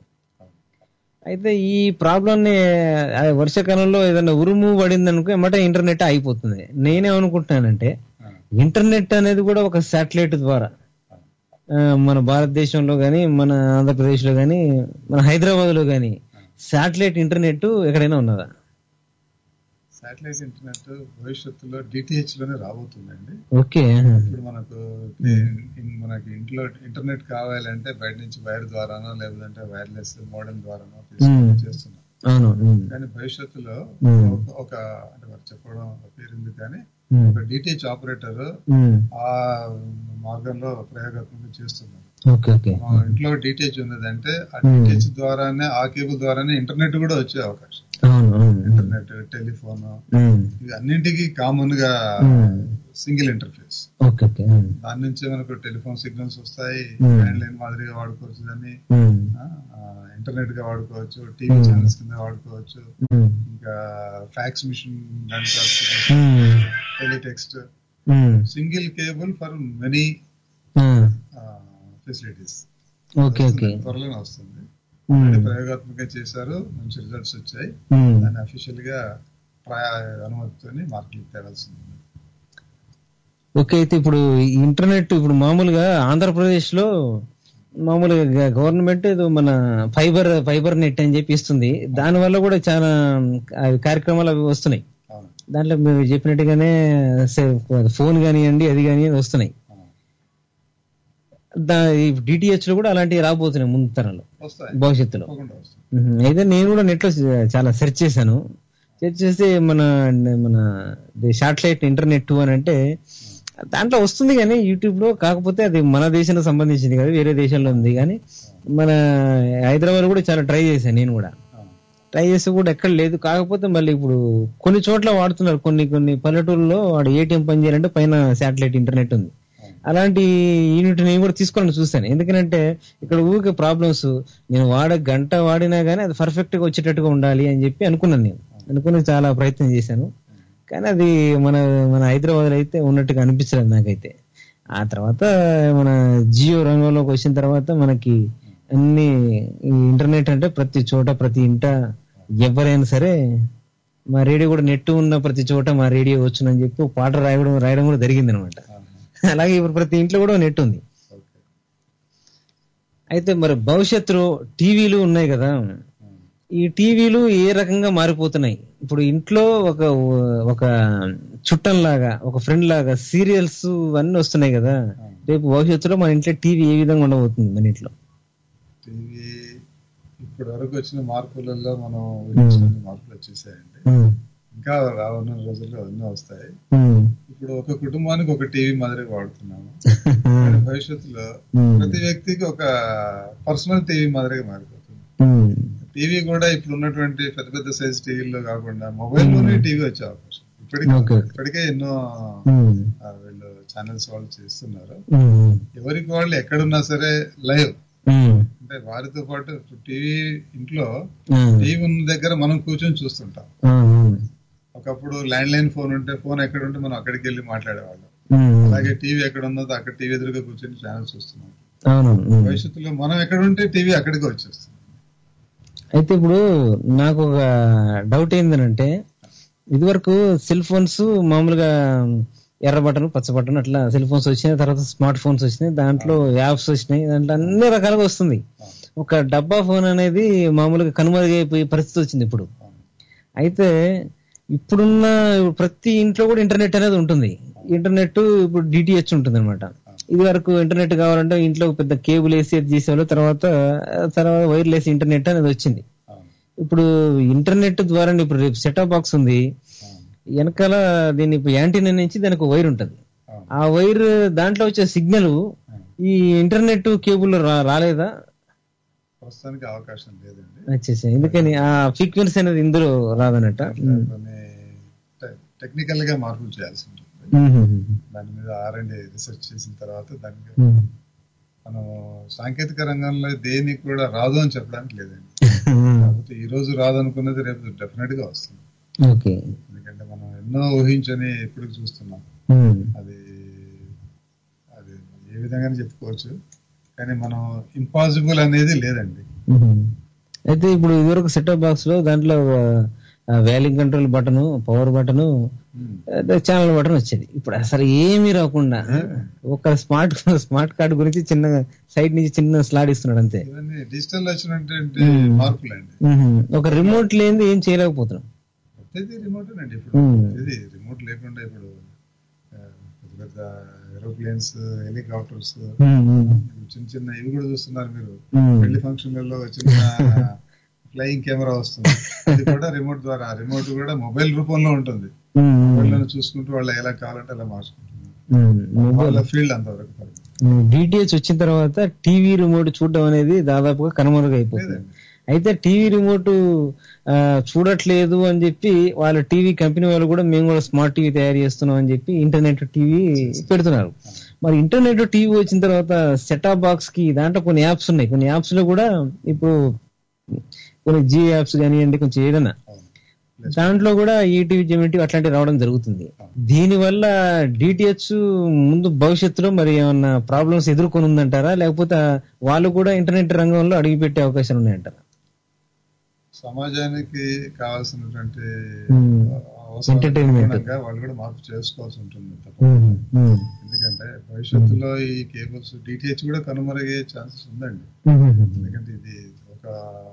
అయితే ఈ ప్రాబ్లం ని ఆ వర్షాకాలంలో ఏదైనా ఉరుము పడింది అనుకో ఏమంటే ఇంటర్నెట్ అయిపోతుంది నేనేమనుకుంటున్నానంటే ఇంటర్నెట్ అనేది కూడా ఒక శాటిలైట్ ద్వారా ఆ, మన భారతదేశంలో గాని మన ఆంధ్రప్రదేశ్ లో గాని మన హైదరాబాద్ లో గాని శాటిలైట్ ఇంటర్నెట్ ఎక్కడైనా ఉన్నదా శాటిలైట్ ఇంటర్నెట్ భవిష్యత్తులో డిటిహెచ్ లోనే రాబోతుందండి ఓకే ఇప్పుడు మనకు ఇన్- మనకి ఇంట్లో ఇంటర్నెట్ కావాలంటే బయట నుంచి వైర్ ద్వారానో లేదంటే వైర్లెస్ మోడల్ ద్వారానో తీసుకొని చేస్తున్నాం అవును ఉమ్, కానీ భవిష్యత్తులో Hmm. ఒక- ఒక అంటే వారు చెప్పడం పేరుంది కానీ ఉమ్, ఒక డిటిహెచ్ ఆపరేటర్ ఉమ్, ఆ మార్గంలో ప్రయోగాత్మకంగా చేస్తున్నారు ఓకే ఓకే మా ఇంట్లో డిటిహెచ్ ఉన్నదంటే ఆ డిటిహెచ్ ద్వారానే ఆ కేబుల్ ద్వారానే ఇంటర్నెట్ కూడా వచ్చే అవకాశం అవును అవును ఇంటర్నెట్ టెలిఫోన్ ఉమ్, ఇవి అన్నింటికి కామన్ గా Hmm. Single interface okay okay ఉమ్, దాని నుంచే మనకు టెలిఫోన్ సిగ్నల్స్ వస్తాయి Hmm. ల్యాండ్ లైన్ మాదిరిగా వాడుకోవచ్చు దాన్ని ఉమ్, ఇంటర్నెట్ గా వాడుకోవచ్చు టీవీ ఛానల్స్ కింద వాడుకోవచ్చు ఉమ్, ఇంకా ఫ్యాక్స్ మిషన్ ఉమ్, టెలిటెక్స్ట్ ఉమ్, సింగిల్ కేబుల్ ఫర్ మెనీ ఆ, ఫెసిలిటీస్ ఓకే ఓకే త్వరలోనే వస్తుంది ఉమ్, ప్రయోగాత్మకంగా చేశారు మంచి రిజల్ట్స్ వచ్చాయి ఉమ్. దాన్ని అఫీషియల్ గా ప్రాయ అనుమతితోని మార్కెట్ తేవాల్సింది ఓకే అయితే ఇప్పుడు ఈ ఇంటర్నెట్ ఇప్పుడు మామూలుగా ఆంధ్రప్రదేశ్ లో మామూలుగా గవర్నమెంట్ ఏదో మన ఫైబర్ ఫైబర్ నెట్ అని చెప్పి ఇస్తుంది దాని వల్ల కూడా చాలా అవి కార్యక్రమాలు అవి వస్తున్నాయి అవును దాంట్లో మీరు చెప్పినట్టుగానే ఫోన్ కానివ్వండి అది కానివ్వండి వస్తున్నాయి డిటిహెచ్ లో కూడా అలాంటివి రాబోతున్నాయి ముందు తరంలో వస్తాయి భవిష్యత్తులో తప్పకుండా వస్తాయి మ్మ్. అయితే నేను కూడా నెట్ లో చాలా సెర్చ్ చేశాను సెర్చ్ చేస్తే మన మన శాటిలైట్ ఇంటర్నెట్ అని అంటే దాంట్లో వస్తుంది కానీ యూట్యూబ్ లో కాకపోతే అది మన దేశానికి సంబంధించింది కదా వేరే దేశంలో ఉంది కానీ మన హైదరాబాద్ కూడా చాలా ట్రై చేశాను నేను కూడా అవును. ట్రై చేస్తే కూడా ఎక్కడ లేదు కాకపోతే మళ్ళీ ఇప్పుడు కొన్ని చోట్ల వాడుతున్నారు కొన్ని కొన్ని పల్లెటూరులో వాడు ఏటీఎం పని చేయాలంటే పైన శాటిలైట్ ఇంటర్నెట్ ఉంది అలాంటి యూనిట్ నేను కూడా తీసుకోవాలని చూస్తాను ఎందుకంటే ఇక్కడ ఊరికే ప్రాబ్లమ్స్ నేను వాడ గంట వాడినా గానీ అది పర్ఫెక్ట్ గా వచ్చేటట్టుగా ఉండాలి అని చెప్పి అనుకున్నాను నేను అనుకుని చాలా ప్రయత్నం చేశాను కానీ అది మన మన హైదరాబాద్ లో అయితే ఉన్నట్టుగా అనిపించలేదు నాకైతే ఆ తర్వాత మన జియో రంగంలోకి వచ్చిన తర్వాత మనకి అన్ని ఈ ఇంటర్నెట్ అంటే ప్రతి చోట ప్రతి ఇంట ఎవరైనా సరే మా రేడియో కూడా నెట్ ఉన్న ప్రతి చోట మా రేడియో వచ్చునని చెప్పి ఒక పాట రాయడం రాయడం కూడా జరిగింది అనమాట అలాగే ఇప్పుడు ప్రతి ఇంట్లో కూడా నెట్ ఉంది అయితే మరి భవిష్యత్తులో టీవీలు ఉన్నాయి కదా ఈ టీవీలు ఏ రకంగా మారిపోతున్నాయి ఇప్పుడు ఇంట్లో ఒక ఒక చుట్టంలాగా ఒక ఫ్రెండ్ లాగా సీరియల్స్ అన్నీ వస్తున్నాయి కదా రేపు భవిష్యత్తులో మన ఇంట్లో టీవీ ఏ విధంగా ఉండబోతుంది మన ఇంట్లో టీవీ ఇప్పటి వరకు వచ్చిన మార్పులలో మనం ఊహించిన మార్పులు వచ్చేసాయండి ఇంకా రానున్న రోజుల్లో అన్నీ వస్తాయి ఇప్పుడు ఒక కుటుంబానికి ఒక టీవీ మాదిరిగా వాడుతున్నాము కానీ భవిష్యత్తులో ప్రతి వ్యక్తికి ఒక పర్సనల్ టీవీ మాదిరిగా మారిపోతుంది టీవీ కూడా ఇప్పుడు ఉన్నటువంటి పెద్ద పెద్ద సైజ్ టీవీల్లో కాకుండా మొబైల్ లోనే టీవీ వచ్చే అవకాశం ఇప్పటికే Okay. ఇప్పటికే ఎన్నో ఆ, వీళ్ళు ఛానల్స్ వాళ్ళు చేస్తున్నారు ఉమ్. ఎవరికి వాళ్ళు ఎక్కడున్నా సరే లైవ్ ఉమ్. అంటే వారితో పాటు టీవీ ఇంట్లో ఉమ్. టీవీ ఉన్న దగ్గర మనం కూర్చొని చూస్తుంటాం ఉమ్. ఒకప్పుడు ల్యాండ్ లైన్ ఫోన్ ఉంటే ఫోన్ ఎక్కడ ఉంటే మనం అక్కడికి వెళ్ళి మాట్లాడేవాళ్ళం ఉమ్. అలాగే టీవీ ఎక్కడ ఉన్నదో అక్కడ టీవీ ఎదురుగా కూర్చొని ఛానల్ చూస్తున్నాం అవును ఉమ్. భవిష్యత్తులో మనం ఎక్కడ ఉంటే టీవీ అక్కడికి వచ్చేస్తుంది అయితే ఇప్పుడు నాకు ఒక డౌట్ ఏంటంటే ఇదివరకు సెల్ ఫోన్స్ మామూలుగా ఎర్ర బటన్ పచ్చ బటన్ అట్లా సెల్ ఫోన్స్ వచ్చినాయి తర్వాత స్మార్ట్ ఫోన్స్ వచ్చినాయి దాంట్లో యాప్స్ వచ్చినాయి దాంట్లో అన్ని రకాలుగా వస్తుంది ఒక డబ్బా ఫోన్ అనేది మామూలుగా కనుమరుగైపోయే పరిస్థితి వచ్చింది ఇప్పుడు అయితే ఇప్పుడున్న ప్రతి ఇంట్లో కూడా ఇంటర్నెట్ అనేది ఉంటుంది ఇంటర్నెట్ ఇప్పుడు డిటిహెచ్ ఉంటుంది అనమాట ఇది వరకు ఇంటర్నెట్ కావాలంటే ఇంట్లో పెద్ద కేబుల్ వేసి అది చేసేవాళ్ళు తర్వాత తర్వాత వైర్లెస్ ఇంటర్నెట్ అనేది వచ్చింది ఇప్పుడు ఇంటర్నెట్ ద్వారా ఇప్పుడు రేపు సెటప్ బాక్స్ ఉంది వెనకాల దీని యాంటీనా నుంచి దానికి వైర్ ఉంటది ఆ వైర్ దాంట్లో వచ్చే సిగ్నల్ ఈ ఇంటర్నెట్ కేబుల్ రాలేదా ప్రస్తుతానికి అవకాశం లేదండి వచ్చేసి ఎందుకని ఆ ఫ్రీక్వెన్సీ అనేది ఇందులో రాదనట ఉమ్. కొన్ని టెక్నికల్ గా మార్పులు చేయాల్సి ఉంటుంది ఉమ్. దాని మీద ఆర్ అండ్ రీసెర్చ్ చేసిన తర్వాత దానికి ఉమ్. మనం సాంకేతిక రంగంలో దేనికి కూడా రాదు అని చెప్పడానికి లేదండి ఉమ్. కాకపోతే ఈ రోజు రాదు అనుకున్నది రేపు డెఫినెట్ గా వస్తుంది ఓకే ఎందుకంటే మనం ఎన్నో ఊహించని ఇప్పుడు చూస్తున్నాం ఉమ్. అది అది ఏ విధంగా చెప్పుకోవచ్చు కానీ మనం ఇంపాసిబుల్ అనేది లేదండి ఉమ్. అయితే ఇప్పుడు ఇదివరకు సెటప్ బాక్స్ లో దాంట్లో వ్యాలింగ్ control button power button channel button వచ్చేది ఇప్పుడు అసలు ఏమీ రాకుండా ఒక స్మార్ట్ స్మార్ట్ కార్డ్ గురించి చిన్న సైడ్ నుంచి చిన్న స్లాడ్ ఇస్తున్నాడు అంతే ఇవన్నీ డిజిటల్ వచ్చినటువంటి మార్పులు అండి ఉహు. ఒక రిమోట్ లేనిది ఏం చేయలేకపోతున్నాం ప్రతిదీ రిమోట్ అండి ఇప్పుడు Hmm. ప్రతిదీ రిమోట్ లేకుండా ఇప్పుడు ఆ, పెద్ద పెద్ద ఏరోప్లేన్స్ హెలికాప్టర్స్ చిన్న చిన్న ఇవి కూడా చూస్తున్నారు మీరు Hmm. పెళ్లి ఫంక్షన్లలో చిన్న ఫ్లయింగ్ కెమెరా వస్తుంది అది కూడా రిమోట్ ద్వారా రిమోట్ కూడా మొబైల్ రూపంలో ఉంటుంది మొబైల్ లో చూసుకుంటూ వాళ్ళు ఎలా కావాలంటే అలా మార్చుకుంటున్నారు వాళ్ళ ఫీల్డ్ అంతవరకు పరిమితం. డిటిహెచ్ వచ్చిన తర్వాత టీవీ రిమోట్ చూడడం అనేది దాదాపుగా కనుమరుగైపోతుంది లేదండి. అయితే టీవీ రిమోట్ ఆ, చూడట్లేదు అని చెప్పి వాళ్ళ టీవీ కంపెనీ వాళ్ళు కూడా మేము కూడా స్మార్ట్ టీవీ తయారు చేస్తున్నాం అని చెప్పి ఇంటర్నెట్ టీవీ పెడుతున్నారు మరి ఇంటర్నెట్ టీవీ వచ్చిన తర్వాత సెటాప్ బాక్స్ కి దాంట్లో కొన్ని యాప్స్ ఉన్నాయి కొన్ని యాప్స్ లో కూడా ఇప్పుడు కొన్ని జీ యాప్స్ కానివ్వండి కొంచెం ఏదైనా దాంట్లో కూడా ఈటీవీ జెమిటీ అట్లాంటివి రావడం జరుగుతుంది దీని వల్ల డిటిహెచ్ ముందు భవిష్యత్తులో మరి ఏమన్నా ప్రాబ్లమ్స్ ఎదుర్కొని ఉందంటారా లేకపోతే వాళ్ళు కూడా ఇంటర్నెట్ రంగంలో అడుగుపెట్టే అవకాశాలు ఉన్నాయంటారా సమాజానికి కావాల్సినటువంటి Hmm. అవసరాలకు Entertainment. అనుగుణంగా వాళ్ళు కూడా మార్పు చేసుకోవాల్సి ఉంటుంది తప్పకుండా. ఉమ్, ఉమ్, ఎందుకంటే భవిష్యత్తులో ఈ కేబుల్స్ డిటిహెచ్ కూడా కనుమరుగే ఛాన్సెస్ ఉందండి ఉమ్, ఉమ్, ఎందుకంటే ఇది ఒక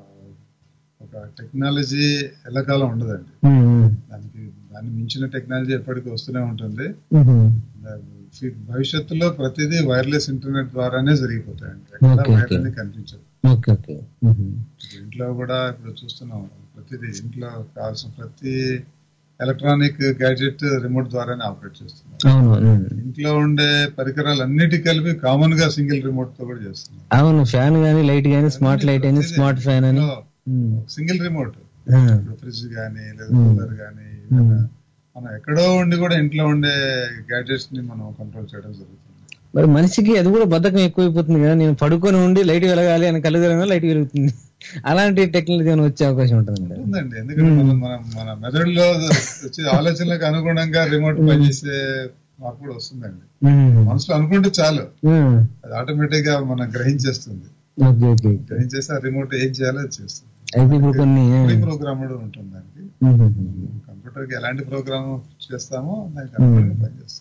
ఒక టెక్నాలజీ ఎల్లకాలం ఉండదండి ఉమ్, ఉమ్, దానికి దాన్ని మించిన టెక్నాలజీ ఎప్పటికీ వస్తూనే ఉంటుంది ఉమ్, ఉమ్. దా- భవిష్యత్తులో ప్రతిదీ వైర్లెస్ ఇంటర్నెట్ ద్వారానే జరిగిపోతాయండి ఎక్కడ Okay, వైర్ okay. అనేది కనిపించదు ఓకే ఓకే ఉమ్, ఇప్పుడు ఇంట్లో కూడా ఇప్పుడు చూస్తున్నాం ప్రతిదీ ఇంట్లో కావాల్సిన ప్రతి ఎలక్ట్రానిక్ గ్యాడ్జెట్ రిమోట్ ద్వారానే ఆపరేట్ చేస్తున్నాం అవును ఉమ్. ఇంట్లో ఉండే పరికరాలు అన్నిటి కలిపి కామన్ గా సింగిల్ రిమోట్ తో కూడా చేస్తున్నాం అవును ఫ్యాన్ గానీ లైట్ గానీ స్మార్ట్ లైట్ అని స్మార్ట్ ఫ్యాన్ అని ఉమ్, సింగిల్ రిమోట్ ఆ, ఇప్పుడు ఫ్రిడ్జ్ కానీ లేదా కూలర్ కానీ మనం ఎక్కడో ఉండి కూడా ఇంట్లో ఉండే గ్యాడ్జెట్స్ ని మనం కంట్రోల్ చేయడం జరుగుతుంది మరి మనిషికి అది కూడా బద్ధకం ఎక్కువైపోతుంది కదా నేను పడుకొని ఉండి లైట్ వెలగాలి అని కళ్ళు తెరగానే లైట్ వెలుగుతుంది అలాంటి టెక్నాలజీ ఏమైనా వచ్చే అవకాశం ఉంటుంది ఉందండి ఎందుకంటే మనం మనం మన మెదడులో వచ్చే ఆలోచనలకు అనుగుణంగా రిమోట్ పనిచేసే మార్పు కూడా వస్తుందండి మనసులో అనుకుంటే చాలు అది ఆటోమేటిక్ గా మనం గ్రహించేస్తుంది ఓకే ఓకే గ్రహించేసి ఆ రిమోట్ ఏం చేయాలో అది చేస్తుంది అయితే ఇప్పుడు కొన్ని ప్రోగ్రామ్డ్ ఉంటుంది దానికి ఉమ్, ఉమ్. కంప్యూటర్ కి ఎలాంటి ప్రోగ్రామ్ చేస్తామో దానికి అనుగుణంగా పనిచేస్తుంది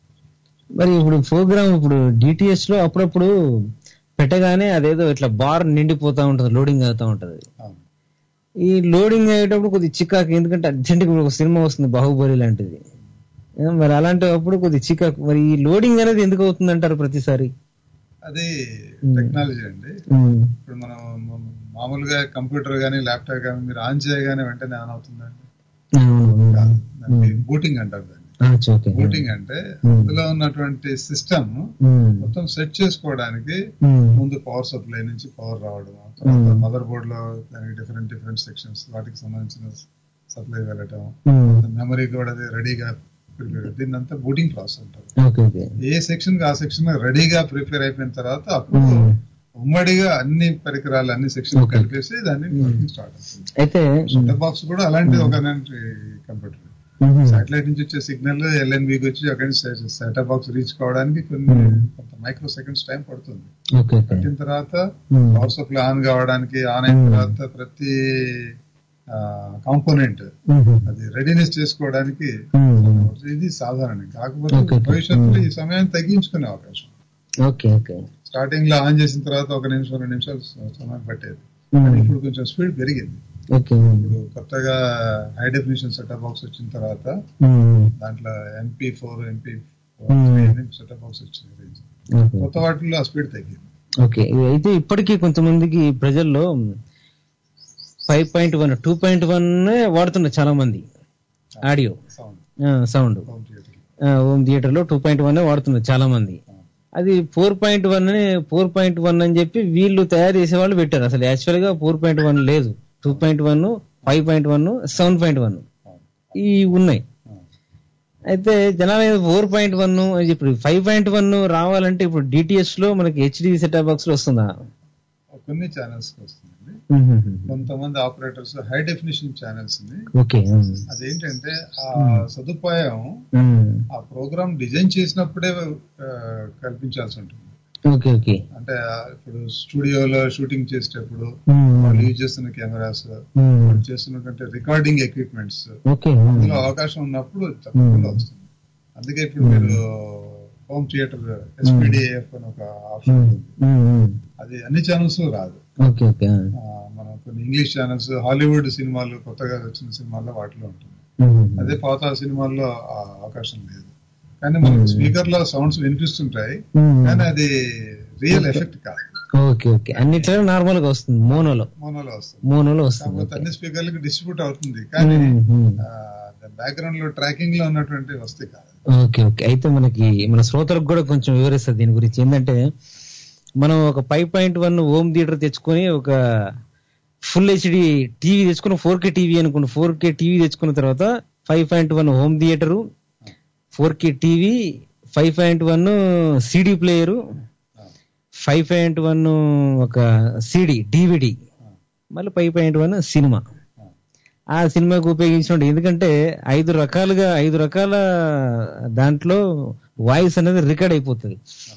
మరి ఇప్పుడు ప్రోగ్రామ్ ఇప్పుడు డిటిఎస్ లో అప్పుడప్పుడు పెట్టగానే అదేదో ఇట్లా బార్ నిండిపోతా ఉంటది లోడింగ్ అవుతా ఉంటది అవును. ఈ లోడింగ్ అయ్యేటప్పుడు కొద్ది చికాకు ఎందుకంటే అర్జెంట్ గా ఒక సినిమా వస్తుంది బాహుబలి లాంటిది ఏ, మరి అలాంటప్పుడు కొద్ది చికాకు మరి ఈ లోడింగ్ అనేది ఎందుకు అవుతుంది అంటారు ప్రతిసారి అది టెక్నాలజీ అండి ఉమ్, ఇప్పుడు మనం మ- మామూలుగా కంప్యూటర్ గానీ ల్యాప్టాప్ గానీ మీరు ఆన్ చేయగానే వెంటనే ఆన్ అవుతుందండి అవును, అవును. కాదు. దానికి బూటింగ్ అంటారు దాన్ని ఆ, చ, ఓకే. బూటింగ్ అంటే అందులో ఉన్నటువంటి సిస్టమ్ ఉమ్, మొత్తం సెట్ చేసుకోవడానికి ఉమ్, ముందు పవర్ సప్లై నుంచి పవర్ రావడం తర్వాత మదర్ బోర్డ్ లో దానికి డిఫరెంట్ డిఫరెంట్ సెక్షన్స్ వాటికి సంబంధించిన సప్లై వెళ్ళటం ఉమ్, మెమరీ కూడా అది రెడీగా ప్రిపేర్ దీన్ని అంతా బూటింగ్ ప్రాసెస్ అంటారు ఓకే ఓకే ఏ సెక్షన్ కి ఆ సెక్షన్ రెడీగా ప్రిపేర్ అయిపోయిన తర్వాత అప్పుడు ఉమ్మడిగా అన్ని పరికరాలు అన్ని సెక్షన్ కలిపేసి దాన్ని వర్కింగ్ స్టార్ట్ అవుతుంది అయితే సెటప్ బాక్స్ కూడా అలాంటి ఒక కంప్యూటర్ ఉమ్, సాటిలైట్ నుంచి వచ్చే సిగ్నల్ ఎల్ఎన్బికి వచ్చి అక్కడి నుంచి సెటప్ బాక్స్ రీచ్ కావడానికి కొన్ని కొంత మైక్రో సెకండ్స్ టైం పడుతుంది ఓకే ఓకే పట్టిన తర్వాత ఉమ్, పవర్ సప్లై ఆన్ కావడానికి ఆన్ అయిన తర్వాత ప్రతి కాంపోనెంట్ ఉమ్, అది రెడీనెస్ చేసుకోవడానికి ఉమ్, ఇది సాధారణం కాకపోతే భవిష్యత్తులో ఈ సమయాన్ని తగ్గించుకునే అవకాశం ఓకే ఓకే స్టార్టింగ్ లో ఆన్ చేసిన తర్వాత ఒక నిమిషం రెండు నిమిషాలు సమయం పట్టేది ఉమ్, కానీ ఇప్పుడు కొంచెం స్పీడ్ పెరిగింది ఓకే ఇప్పుడు కొత్తగా హై డెఫినేషన్ సెటప్ బాక్స్ వచ్చిన తర్వాత ఉమ్, దాంట్లో MP four MP setup box వచ్చింది ఓకే. కొత్త వాటిల్లో ఆ స్పీడ్ తగ్గింది ఓకే ఇది అయితే ఇప్పటికీ కొంతమందికి ప్రజల్లో five point one two point one వాడుతున్నారు చాలా మంది audio sound sound home theatre home theatre లో టూ పాయింట్ వన్ వాడుతున్నారు చాలా మంది అది four point one four point one అని చెప్పి వీళ్ళు తయారు చేసే వాళ్ళు పెట్టారు అసలు యాక్చువల్ గా ఫోర్ పాయింట్ వన్ లేదు two point one five point one seven point one ఈ ఉన్నాయి అయితే జనాలు ఫోర్ పాయింట్ వన్ ఇప్పుడు ఫైవ్ పాయింట్ వన్ రావాలంటే ఇప్పుడు డిటిఎస్ లో మనకి హెచ్డి సెటప్ బాక్స్ లో వస్తుందా కొన్ని ఛానల్స్ వస్తుందండి కొంతమంది ఆపరేటర్స్ హై డెఫినేషన్ ఛానల్స్ ని ఓకే అదేంటంటే ఆ సదుపాయం ఆ ప్రోగ్రామ్ డిజైన్ చేసినప్పుడే ఆ, కల్పించాల్సి ఉంటుంది ఓకే ఓకే అంటే ఆ, ఇప్పుడు స్టూడియోలో షూటింగ్ చేసేటప్పుడు వాళ్ళు యూజ్ చేస్తున్న కెమెరాస్ వాళ్ళు చేస్తున్నటువంటి రికార్డింగ్ ఎక్విప్మెంట్స్ ఓకే అందులో అవకాశం ఉన్నప్పుడు తప్పకుండా వస్తుంది అందుకే ఇప్పుడు మీరు హోమ్ థియేటర్ ఎస్పీడిఎఫ్ అని ఒక ఆప్షన్ ఉంది అది అన్ని ఛానల్స్ రాదు ఓకే ఓకే ఆ, మన కొన్ని ఇంగ్లీష్ ఛానల్స్ హాలీవుడ్ సినిమాలు కొత్తగా వచ్చిన సినిమాల్లో వాటిలో ఉంటుంది అదే పాత సినిమాల్లో ఆ అవకాశం లేదు కానీ మనకు స్పీకర్ లో సౌండ్స్ వినిపిస్తుంటాయి కానీ అది రియల్ ఎఫెక్ట్ కాదు ఓకే ఓకే అన్నిట్లో నార్మల్ గా వస్తుంది మోనోలో మోనోలో వస్తుంది మోనోలో వస్తుంది కాకపోతే అన్ని స్పీకర్లకి డిస్ట్రిబ్యూట్ అవుతుంది కానీ బ్యాక్గ్రౌండ్ లో ట్రాకింగ్ లో ఉన్నటువంటి వస్తాయి కాదు ఓకే ఓకే అయితే మనకి మన శ్రోతలకు కూడా కొంచెం వివరిస్తుంది దీని గురించి ఏంటంటే మనం ఒక five point one home theatre తెచ్చుకొని ఒక ఫుల్ హెచ్డి టీవీ తెచ్చుకుని ఫోర్ కే టీవీ అనుకోండి ఫోర్ కే టీవీ తెచ్చుకున్న తర్వాత five point one home theatre four K TV five point one CD player five point one ఒక సిడి డివిడి మళ్ళీ ఫైవ్ పాయింట్ వన్ సినిమా ఆ సినిమాకు ఉపయోగించిన ఎందుకంటే ఐదు రకాలుగా ఐదు రకాల దాంట్లో వాయిస్ అనేది రికార్డ్ అయిపోతుంది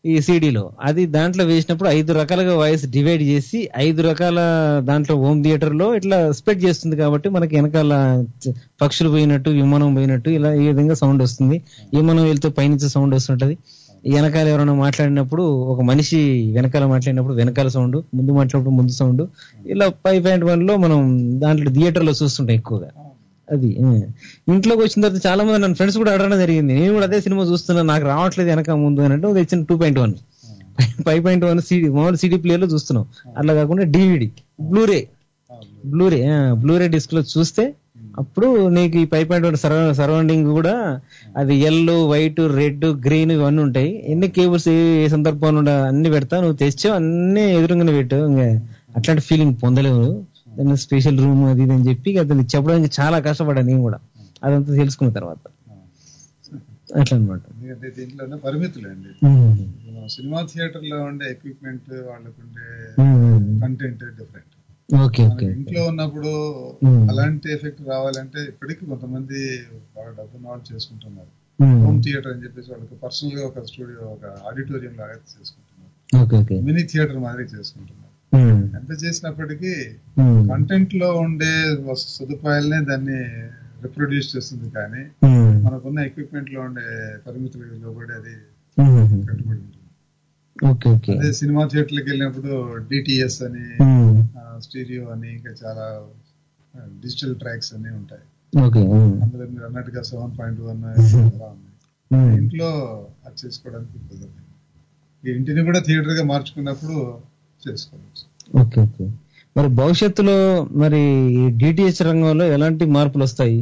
ఈ సీడీలో అది దాంట్లో వేసినప్పుడు ఐదు రకాలుగా వాయిస్ డివైడ్ చేసి ఐదు రకాల దాంట్లో హోమ్ థియేటర్ లో ఇట్లా స్ప్రెడ్ చేస్తుంది కాబట్టి మనకి వెనకాల చ- పక్షులు పోయినట్టు విమానం పోయినట్టు ఇలా ఈ విధంగా సౌండ్ వస్తుంది విమానం వెళ్తే పైనుంచి సౌండ్ వస్తుంటది ఈ వెనకాల ఎవరైనా మాట్లాడినప్పుడు ఒక మనిషి వెనకాల మాట్లాడినప్పుడు వెనకాల సౌండ్ ముందు మాట్లాడినప్పుడు ముందు సౌండ్ ఇలా ఫైవ్ పాయింట్ వన్ లో మనం దాంట్లో థియేటర్ లో చూస్తుంటాం ఎక్కువగా అది ఆ. ఇంట్లోకి వచ్చిన తర్వాత చాలా మంది నన్ను ఫ్రెండ్స్ కూడా అడగడం జరిగింది నేను కూడా అదే సినిమా చూస్తున్నా నాకు రావట్లేదు వెనక ముందు అని అంటే తెచ్చిన two point one five point one CD మామూలు సిడి ప్లేయర్ లో చూస్తున్నాం అట్లా కాకుండా DVD Blu-ray Blu-ray Blu-ray disc లో చూస్తే అప్పుడు నీకు ఈ ఫైవ్ పాయింట్ వన్ సరౌండింగ్ కూడా అది ఎల్లో వైట్ రెడ్ గ్రీన్ ఇవన్నీ ఉంటాయి ఎన్ని కేబుల్స్ ఏ ఏ సందర్భంలో ఉండ- అన్ని పెడతా నువ్వు తెచ్చావు అన్ని ఎదురుగానే పెట్టు ఇంకా అట్లాంటి ఫీలింగ్ పొందలేవు దాన్ని స్పెషల్ రూమ్ అది ఇది అని చెప్పి అతను చెప్పడానికి చాలా కష్టపడ్డాను నేను కూడా అదంతా తెలుసుకున్న తర్వాత అట్లా అనమాట ఎందుకంటే దీంట్లోనే పరిమితులు అండి మనం సినిమా థియేటర్ లో ఉండే ఎక్విప్మెంట్ వాళ్ళకు ఉండే కంటెంట్ డిఫరెంట్ ఓకే ఓకే ఇంట్లో ఉన్నప్పుడు Hmm. అలాంటి ఎఫెక్ట్ రావాలంటే ఇప్పటికీ కొంతమంది బాగా డబ్బున్న వాళ్ళు చేసుకుంటున్నారు Hmm. హోమ్ థియేటర్ అని చెప్పేసి వాళ్ళకి పర్సనల్ గా ఒక స్టూడియో ఒక ఆడిటోరియం లాగా చేసుకుంటున్నారు ఓకే ఓకే మినీ థియేటర్ మాదిరి చేసుకుంటున్నారు ఎంత చేసినప్పటికీ కంటెంట్ లో ఉండే వస- సదుపాయాలనే దాన్ని రిప్రొడ్యూస్ చేస్తుంది కానీ మనకున్న ఎక్విప్మెంట్ లో ఉండే పరిమితులకు లోబడి అది కట్టుబడి ఉంటుంది ఓకే ఓకే అదే సినిమా థియేటర్లకు వెళ్ళినప్పుడు డిటిఎస్ అని Hmm. స్టీరియో అని ఇంకా చాలా డిజిటల్ ట్రాక్స్ అన్ని ఉంటాయి ఓకే అందులో మీరు అన్నట్టుగా సెవెన్ పాయింట్ వన్ అలా ఉన్నాయి Hmm. ఇంట్లో అది చేసుకోవడానికి కుదరదు ఈ ఇంటిని కూడా థియేటర్ గా మార్చుకున్నప్పుడు చేసుకోవచ్చు ఓకే ఓకే మరి భవిష్యత్తులో మరి డిటిహెచ్ రంగంలో ఎలాంటి మార్పులు వస్తాయి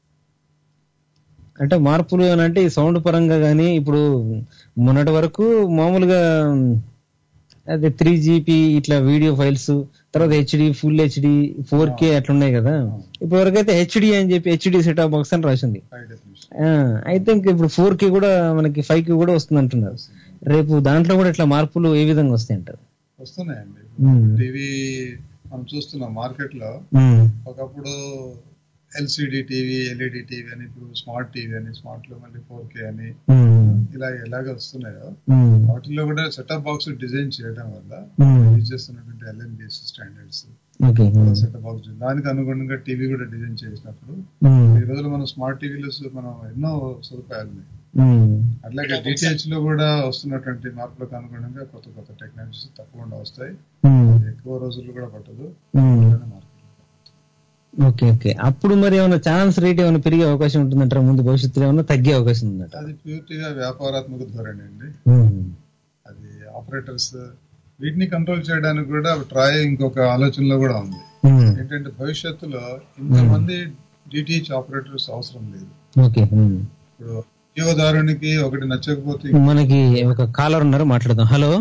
అంటే మార్పులు అని అంటే ఈ సౌండ్ పరంగా గానీ ఇప్పుడు మొన్నటి వరకు మామూలుగా అదే త్రీ జీపీ ఇట్లా వీడియో ఫైల్స్ తర్వాత HD full HD four K అట్లా ఉన్నాయి కదా ఇప్పుడు వరకు అయితే హెచ్డి అని చెప్పి హెచ్డి సెటప్ బాక్స్ అని రాసింది హై డెఫినేషన్ అయితే ఇంక ఇప్పుడు ఫోర్ కే కూడా మనకి ఫైవ్ కే కూడా వస్తుంది అంటున్నారు రేపు దాంట్లో కూడా ఇట్లా మార్పులు ఏ విధంగా వస్తాయి అంటారు వస్తున్నాయండి Hmm. టీవీ మనం చూస్తున్నాం మార్కెట్ లో ఉమ్, ఒకప్పుడు ఎల్సిడి టీవీ ఎల్ఈడి టీవీ అని ఇప్పుడు స్మార్ట్ టీవీ అని స్మార్ట్ లో మళ్ళీ ఫోర్ కే అని ఉమ్, ఇలా ఎలాగ వస్తున్నాయో ఉమ్, వాటిల్లో కూడా సెటప్ బాక్స్ డిజైన్ చేయడం వల్ల ఉమ్, యూజ్ చేస్తున్నటువంటి ఎల్ఎన్బిఎస్ స్టాండర్డ్స్ ఓకే ఉమ్, సెటప్ బాక్స్ దానికి అనుగుణంగా టీవీ కూడా డిజైన్ చేసినప్పుడు ఉమ్, ఈ రోజుల్లో మనం స్మార్ట్ టీవీలో మనం ఎన్నో సదుపాయాలు ఉన్నాయి ఉమ్, అట్లాగే డిటిహెచ్ లో కూడా వస్తున్నటువంటి మార్పులకు అనుగుణంగా కొత్త కొత్త టెక్నాలజీస్ తప్పకుండా వస్తాయి ఉమ్, అది ఎక్కువ రోజులు కూడా పట్టదు ఉమ్. ఇలానే మార్పు ఓకే ఓకే అప్పుడు మరి ఏమైనా ఛాన్స్ రేట్ ఏమైనా పెరిగే అవకాశం ఉంటుందంటారా ముందు భవిష్యత్తులో ఏమైనా తగ్గే అవకాశం ఉందంట అది పూర్తిగా వ్యాపారాత్మక ధోరణి అండి అది ఆపరేటర్స్ వీటిని కంట్రోల్ చేయడానికి కూడా ట్రాయ్ ఇంకొక ఆలోచనలో కూడా ఉంది ఏంటంటే భవిష్యత్తులో ఇంతమంది డిటిహెచ్ ఆపరేటర్స్ అవసరం లేదు ఓకే ఉమ్. ఇప్పుడు వినియోగదారునికి ఒకటి నచ్చకపోతే మనకి ఒక కాలర్ ఉన్నారు మాట్లాడదాం హలో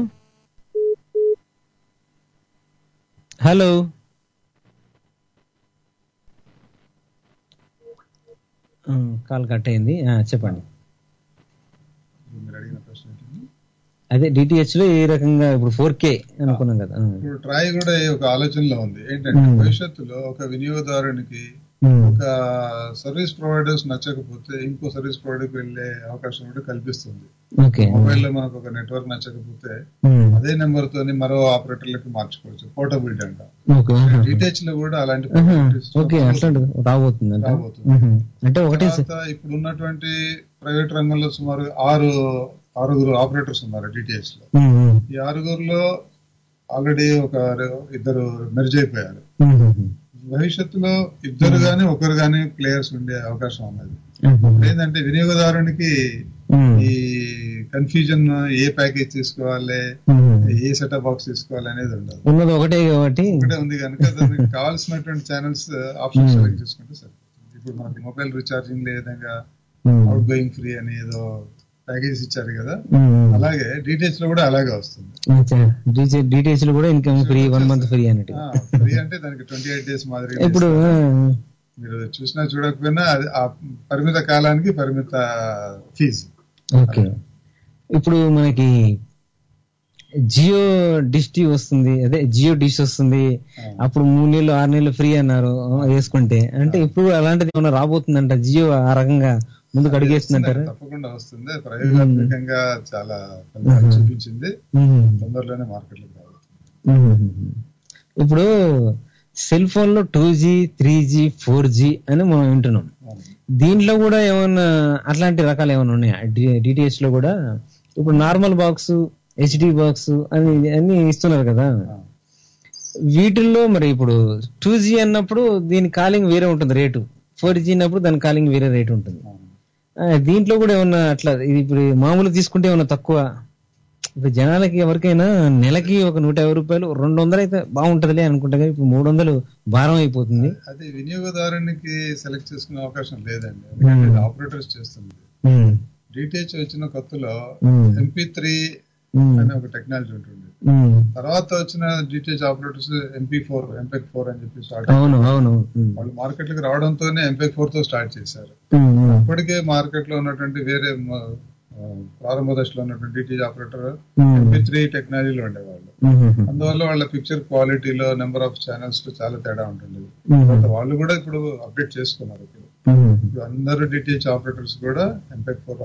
హలో కాల్ కట్ అయింది ఆ, చెప్పండి మీరు అడిగిన ప్రశ్న ఏంటండి? అదే డిటిహెచ్ లో ఏ రకంగా ఇప్పుడు ఫోర్ కే అనుకున్నాం కదా ఆ. ఇప్పుడు ట్రాయ్ కూడా ఒక ఆలోచనలో ఉంది ఏంటంటే Hmm. భవిష్యత్తులో ఒక వినియోగదారునికి ఉమ్, ఒక సర్వీస్ ప్రొవైడర్స్ నచ్చకపోతే ఇంకో సర్వీస్ ప్రొవైడర్ వెళ్లే అవకాశం కూడా కల్పిస్తుంది ఓకే మొబైల్ లో మనకు ఒక నెట్వర్క్ నచ్చకపోతే ఉమ్, అదే నెంబర్ తోని మరో ఆపరేటర్లకు మార్చుకోవచ్చు పోర్టబిలిటీ అంట ఓకే ఆహా. డిటిహెచ్ లో కూడా అలాంటి ఆహా, possibilities ఓకే అట్లాంటి రాబోతుంది అంట రాబోతుంది. అంటే ఒకటే తర్వాత ఇప్పుడు ఉన్నటువంటి ప్రైవేట్ రంగంలో సుమారు ఆరు ఆరుగురు ఆపరేటర్స్ ఉన్నారు డిటిహెచ్ లో ఉమ్, ఉమ్, ఈ ఆరుగురులో ఆల్రెడీ ఒక రె- ఇద్దరు మెర్జ్ అయిపోయారు ఉమ్, ఉమ్, భవిష్యత్తులో ఇద్దరు గాని ఒకరు గాని ప్లేయర్స్ ఉండే అవకాశం ఉన్నది ఉమ్, ఏంటంటే వినియోగదారునికి ఉమ్, ఈ కన్ఫ్యూజన్ ఏ ప్యాకేజ్ తీసుకోవాలి ఉమ్. ఏ సెటప్ బాక్స్ తీసుకోవాలి అనేది ఉండదు ఉన్నది ఒకటే కాబట్టి ఒకటే ఉంది కనుక దానికి కావాల్సినటువంటి ఛానల్స్ ఆప్షన్ సెలెక్ట్ చేసుకుంటే సరిపోతుంది ఇప్పుడు మనకి మొబైల్ రీఛార్జింగ్ ఏ విధంగా ఉమ్, అవుట్ గోయింగ్ ఫ్రీ అని ఏదో ప్యాకేజ్ ఇచ్చారు కదా ఉమ్, అలాగే డీటెయిల్స్ లో కూడా అలాగే వస్తుంది అచ్చా. డీటెయిల్స్ లో కూడా income free one month free అన్నట్టు ఫ్రీ అంటే దానికి ట్వంటీ ఎయిట్ డేస్ మాదిరి ఇప్పుడు ఆ, మీరు చూసినా చూడకపోయినా అది ఆ పరిమిత కాలానికి పరిమిత ఫీజు ఓకే ఇప్పుడు మనకి జియో డిష్ టీ వస్తుంది అదే జియో డిష్ వస్తుంది అప్పుడు మూడు నెలలు ఆరు నెలలు ఫ్రీ అన్నారు ఆ, వేసుకుంటే అంటే ఇప్పుడు అలాంటిది ఏమైనా రాబోతుందంట జియో ఆ రకంగా ముందుకు అడిగేస్తుందంటారా తప్పకుండా వస్తుంది ప్రయోగాత్మకంగా చాలా ఫలితాలు చూపించింది మ్మ్. తొందరలోనే మార్కెట్లోకి రాబోతుంది మ్మ్. ఇప్పుడు సెల్ ఫోన్ లో two G three G four G అని మనం వింటున్నాం అవును. దీంట్లో కూడా ఏమన్నా అట్లాంటి రకాలు ఏమైనా ఉన్నాయా డిటిఎస్ లో కూడా ఇప్పుడు నార్మల్ బాక్స్ హెచ్డి బాక్స్ అని అన్ని ఇస్తున్నారు కదా ఆ. వీటిల్లో మరి ఇప్పుడు టూ జీ అన్నప్పుడు దీని కాలింగ్ వేరే ఉంటుంది రేటు ఫోర్ జీ అన్నప్పుడు దాని కాలింగ్ వేరే రేటు ఉంటుంది అవును. ఆ, దీంట్లో కూడా ఏమన్నా అట్లా ఇది ఇప్పుడు మామూలు తీసుకుంటే ఏమన్నా తక్కువ ఇప్పుడు జనాలకి ఎవరికైనా నెలకి ఒక నూట యాభై రూపాయలు రెండు వందలు అయితే బాగుంటదిలే అనుకుంటా కానీ ఇప్పుడు మూడు వందలు భారం అయిపోతుంది అది వినియోగదారునికి సెలెక్ట్ చేసుకునే అవకాశం లేదండి ఎందుకంటే ఇది ఆపరేటర్స్ చేస్తుంది ఉమ్, డిటిహెచ్ వచ్చిన కొత్తలో ఉమ్, ఎంపీ త్రీ ఉమ్, అనే ఒక టెక్నాలజీ ఉంటుంది ఉమ్. తర్వాత వచ్చిన DTH operators MP four MPEG four అని చెప్పి స్టార్ట్ అవును అవును ఉమ్, వాళ్ళు మార్కెట్ కి రావడంతోనే ఎంపెక్ ఫోర్ తో స్టార్ట్ చేశారు ఉమ్, ఉమ్, అప్పటికే మార్కెట్ లో ఉన్నటువంటి వేరే మ- ఆ, ప్రారంభ దశలో ఉన్నటువంటి డిటిహెచ్ ఆపరేటర్ ఉమ్, ఎంపీ త్రీ టెక్నాలజీలో ఉండేవాళ్ళు ఉమ్, ఉమ్, అందువల్ల వాళ్ళ పిక్చర్ క్వాలిటీలో నెంబర్ ఆఫ్ ఛానల్స్ లో చాలా తేడా ఉంటుంది ఉమ్, తర్వాత వాళ్ళు కూడా ఇప్పుడు అప్డేట్ చేసుకున్నారు ఇప్పుడు ఉమ్. ఇప్పుడు అందరూ డిటిహెచ్ ఆపరేటర్స్ కూడా ఎంపెక్ ఫోర్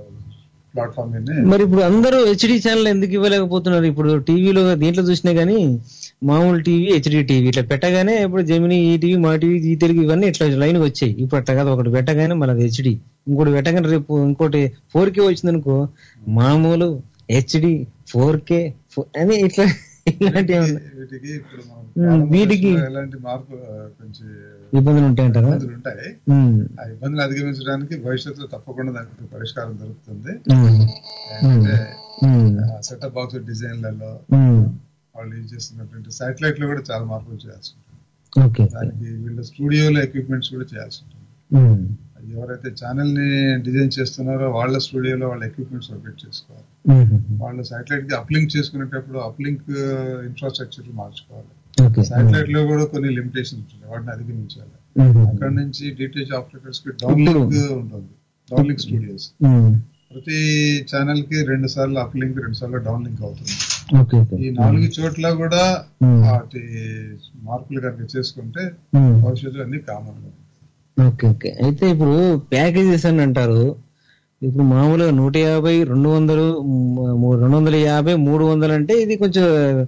ప్లాట్ఫామ్ ని మరి ఇప్పుడు అందరూ హెచ్డి ఛానల్ ఎందుకు ఇవ్వలేకపోతున్నారు ఇప్పుడు టీవీలో దీంట్లో చూసినా గానీ మామూలు టీవీ హెచ్డి టీవీ ఇట్లా పెట్టగానే ఇప్పుడు జమిని ఈ టీవీ మా టీవీ ఈ తెలుగు ఇవన్నీ ఇట్లా లైన్ వచ్చాయి ఇప్పుడు అట్లా కాదు ఒకటి పెట్టగానే మళ్ళీ హెచ్డి ఇంకోటి పెట్టగానే రేపు ఇంకోటి ఫోర్ కే వచ్చింది అనుకో మామూలు హెచ్డి ఫోర్ కే అని ఇట్లా ఇలాంటి ఏమన్నా వీటికి ఇప్పుడు మనం ఉమ్, ప్రారంభ వీటికి- దశలో ఎలాంటి మార్పు ఆ, కొంచెం ఇబ్బందులు ఉంటాయంటారా ఇబ్బందులు ఉంటాయి ఉమ్, ఆ ఇబ్బందులు అధిగమించడానికి భవిష్యత్తులో తప్పకుండా దానికి పరిష్కారం దొరుకుతుంది ఉమ్, అంటే ఉమ్, సెటప్ బాక్స్ డిజైన్లలో ఉమ్. వాళ్ళు యూజ్ చేస్తున్నటువంటి సాటిలైట్ లో కూడా చాలా మార్పులు చేయాల్సి ఉంటుంది ఓకే ఓకే. దానికి వీళ్ళ స్టూడియోలో ఎక్విప్మెంట్స్ కూడా చేయాల్సి ఉంటుంది ఉమ్, ఎవరైతే ఛానల్ ని డిజైన్ చేస్తున్నారో వాళ్ళ స్టూడియోలో వాళ్ళ ఎక్విప్మెంట్స్ అప్డేట్ చేసుకోవాలి ఉమ్, వాళ్ళు సాటిలైట్ కి అప్లింక్ చేసుకునేటప్పుడు అప్లింక్ ఇన్ఫ్రాస్ట్రక్చర్ మార్చుకోవాలి ఓకే సాటిలైట్ లో కూడా కొన్ని లిమిటేషన్స్ ఉంటాయి వాటిని అధిగమించాలి ఉమ్, అక్కడ నుంచి డిటిహెచ్ ఆపరేటర్స్ కి డౌన్లింక్ ఉంటుంది డౌన్లింక్ స్టూడియోస్ ఉమ్, ప్రతి ఛానల్ కి రెండు సార్లు అప్లింక్ రెండు సార్లు డౌన్లింక్ అవుతుంది ఓకే ఓకే ఈ నాలుగు చోట్ల కూడా ఉమ్. వాటి మార్పులు కనుక చేసుకుంటే ఉమ్. భవిష్యత్తు అన్ని కామన్ ఓకే ఓకే అయితే ఇప్పుడు ప్యాకేజెస్ అని అంటారు ఇప్పుడు మామూలుగా నూట యాభై రెండు వందలు మ్, మూ- రెండు వందల యాభై మూడు వందలు అంటే ఇది కొంచెం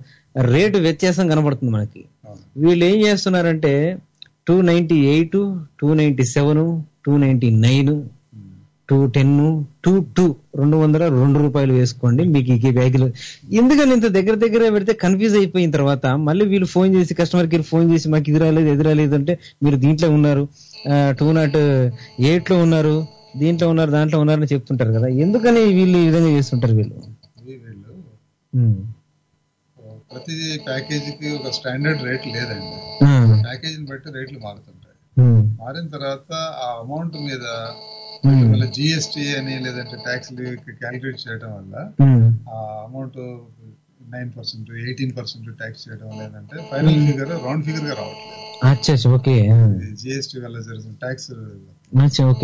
రేటు వ్యత్యాసం కనబడుతుంది మనకి వీళ్ళు ఏం చేస్తున్నారంటే two ninety eight two ninety seven two ninety nine two ten two two రెండు వందల రెండు రూపాయలు వేసుకోండి మీకు ఈ బ్యాగులు ఎందుకని ఇంత దగ్గర దగ్గర పెడితే కన్ఫ్యూజ్ అయిపోయిన తర్వాత మళ్ళీ వీళ్ళు ఫోన్ చేసి కస్టమర్ కేర్ ఫోన్ చేసి మాకు ఇది రాలేదు ఇది రాలేదు అంటే మీరు దీంట్లో ఉన్నారు టూ నాట్ ఎయిట్ లో ఉన్నారు దీంట్లో ఉన్నారు దాంట్లో ఉన్నారని చెప్తుంటారు కదా ఎందుకని వీళ్ళు ఈ విధంగా చేస్తుంటారు వీళ్ళు వీళ్ళు ఉమ్. ప్రతి ప్యాకేజీకి ఒక స్టాండర్డ్ రేట్ లేదండి ఆ. ప్యాకేజీని బట్టి రేట్లు మారుతుంటాయి ఉమ్. మారిన తర్వాత ఆ అమౌంట్ మీద ఉమ్. మళ్ళీ జిఎస్టీ అని లేదంటే ట్యాక్స్ క్యాలిక్యులేట్ చేయడం వల్ల ఉమ్. ఆ amount nine percent eighteen percent tax చేయడం వల్ల ఏంటంటే ఫైనల్ ఫిగర్ రౌండ్ ఫిగర్ గా రావట్లేదు అచ్చా అచ్చా, ఓకే జిఎస్టీ వల్ల జరుగుతున్న ట్యాక్స్ అచ్చా ఓకే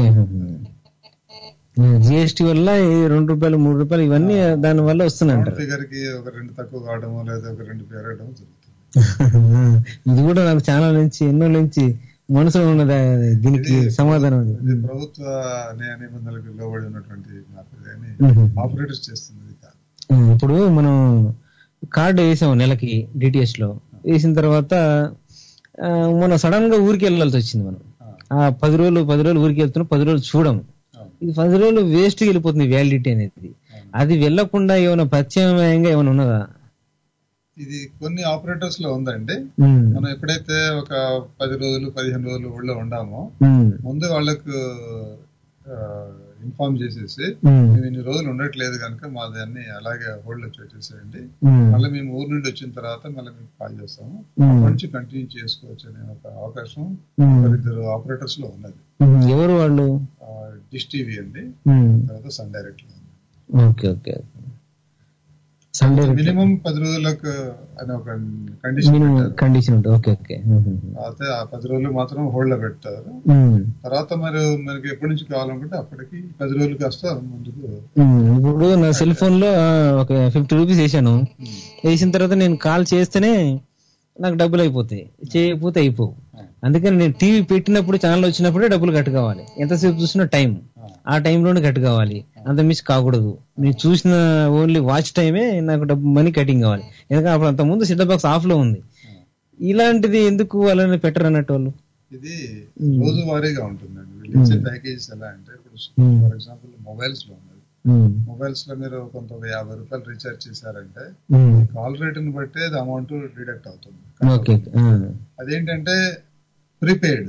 జిఎస్టీ వల్ల ఈ రెండు రూపాయలు మూడు రూపాయలు ఇవన్నీ దాని వల్ల వస్తున్నాయి రౌండ్ అంటారు ఫిగర్ కి ఒక రెండు తక్కువ కావడమో లేదా ఒక రెండు పెరగడం జరుగుతుంది ఇది కూడా నాకు చాలా నుంచి ఎన్నో నుంచి మనసులో ఉన్నది దీనికి సమాధానం అది. ఇది ప్రభుత్వ నియ- నిబంధనలకు లోబడి ఉన్నటువంటి మార్పు కానీ మ్మ్. ఆపరేటర్స్ చేస్తుంది ఇది కాదు ఉమ్, ఇప్పుడు మనం కార్డు వేసాం నెలకి డిటిఎస్ లో వేసిన తర్వాత ఆ, మనం సడన్ గా ఊరికి వెళ్ళాల్సి వచ్చింది మనం ఆ పది రోజులు పది రోజులు ఊరికి వెళ్తున్నాం పది రోజులు చూడము అవును. ఇది పది రోజులు వేస్ట్ వెళ్ళిపోతుంది వ్యాలిడిటీ అనేది అది వెళ్లకుండా ఏమైనా ప్రత్యామ్నాయంగా ఏమైనా ఉన్నదా ఇది కొన్ని ఆపరేటర్స్ లో ఉందండి ఉమ్, మనం ఎప్పుడైతే ఒక పది రోజులు పదిహేను రోజులు ఊళ్ళో ఉండామో ఉమ్, ముందు వాళ్ళకు ఇన్ఫార్మ్ చేసేసి ఉమ్, మేము ఇన్ని రోజులు ఉండట్లేదు కనుక మా దాన్ని అలాగే హోల్డ్ లో పెట్టేసేయండి ఉమ్, మళ్ళీ మేము ఊరు నుండి వచ్చిన తర్వాత మళ్ళీ మీకు కాల్ చేస్తాము ఉమ్, అప్పటి నుంచి కంటిన్యూ చేసుకోవచ్చు అనే ఒక అవకాశం ఉమ్, ఇద్దరు ఆపరేటర్స్ లో ఉన్నది ఉమ్, ఎవరు వాళ్ళు డిష్ టీవీ అండి ఉమ్, తర్వాత సన్ డైరెక్ట్ లో ఉంది ఓకే ఓకే సండే మినిమం పది రోజులకు అని ఒక కండిషన్ మినిమం పెట్టారు కండిషన్ ఉంటుంది ఓకే ఓకే ఉమ్, అయితే ఆ పది రోజులు మాత్రం హోల్డ్ లో పెడతారు ఉమ్, తర్వాత మరి మనకి ఎప్పటి నుంచి కావాలనుకుంటే అప్పటికి పది రోజులు కాస్త ముందుకు ఉమ్, ఇప్పుడు నా సెల్ ఫోన్ లో ఆ, ఒక ఫిఫ్టీ రూపీస్ వేసాను వేసిన తర్వాత నేను కాల్ చేస్తేనే నాకు డబ్బులు అయిపోతాయి చేయకపోతే అయిపోవు అందుకని నేను టీవీ పెట్టినప్పుడు ఛానల్ వచ్చినప్పుడే డబ్బులు కట్ కావాలి ఎంతసేపు చూసినా టైం ఆ టైంలోనే కట్ కావాలి అంత మిస్ కాకూడదు నేను చూసిన ఓన్లీ వాచ్ టైమే నాకు డబ్బు మనీ కటింగ్ కావాలి ఎందుకంటే అప్పుడు అంత ముందు సెట్ బాక్స్ ఆఫ్ లో ఉంది ఇలాంటిది ఎందుకు వాళ్ళని పెట్టరు అన్నట్టు వాళ్ళు ఇది రోజువారీగా ఉంటుందండి వీళ్ళు ఇచ్చే ప్యాకేజెస్ ఎలా అంటే ఇప్పుడు ఫర్ ఎగ్జాంపుల్ మొబైల్స్ లో ఉన్నది మొబైల్స్ లో మీరు కొంత ఒక యాభై రూపాయలు రీఛార్జ్ చేశారంటే కాల్ రేటుని బట్టే అమౌంట్ డిడక్ట్ అవుతుంది ఓకే అదేంటంటే ప్రీపెయిడ్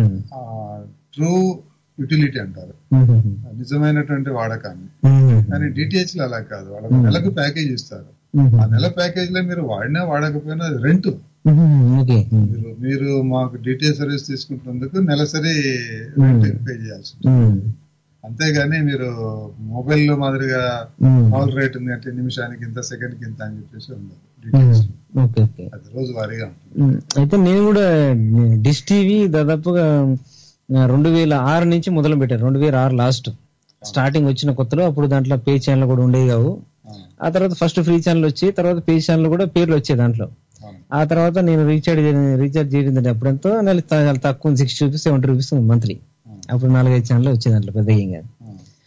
ట్రూ యూటిలిటీ అంటారు నిజమైనటువంటి వాడకాన్ని కానీ డిటిహెచ్ లో అలా కాదు వాళ్ళకి నెలకు ప్యాకేజ్ ఇస్తారు ఆ నెల ప్యాకేజ్ లో మీరు వాడినా వాడకపోయినా రెంట్ ఓకే మీరు మీరు మాకు డిటిహెచ్ సర్వీస్ తీసుకుంటున్నందుకు నెలసరి రెంట్ పే చేయాల్సి ఉంటుంది అంతేగాని మీరు మొబైల్ లో మాదిరిగా కాల్ రేట్ ఉంది అంటే నిమిషానికి ఇంత సెకండ్ కి ఇంత అని చెప్పేసి ఉండదు DTH లో. ఓకే ఓకే అది రోజు వారీగా ఉంటుంది ఉమ్, అయితే నేను కూడా డిష్ టీవీ దాదాపుగా ఆ, రెండు వేల ఆరు నుంచి మొదలు పెట్టాను రెండు వేల ఆరు లాస్ట్ స్టార్టింగ్ వచ్చిన కొత్తలో అప్పుడు దాంట్లో పే ఛానల్ కూడా ఉండేవి కావు ఆ తర్వాత ఫస్ట్ ఫ్రీ ఛానల్ వచ్చి తర్వాత పే ఛానల్ కూడా పేర్లు వచ్చాయి దాంట్లో ఆ తర్వాత నేను రీఛార్జ్ రీఛార్జ్ చేయడం అప్పుడంతో నెల చాలా తక్కువ sixty rupees seventy rupees monthly అప్పుడు నాలుగైదు ఛానల్ వచ్చాయి దాంట్లో పెద్దగా ఏం కాదు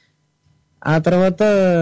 ఆ తర్వాత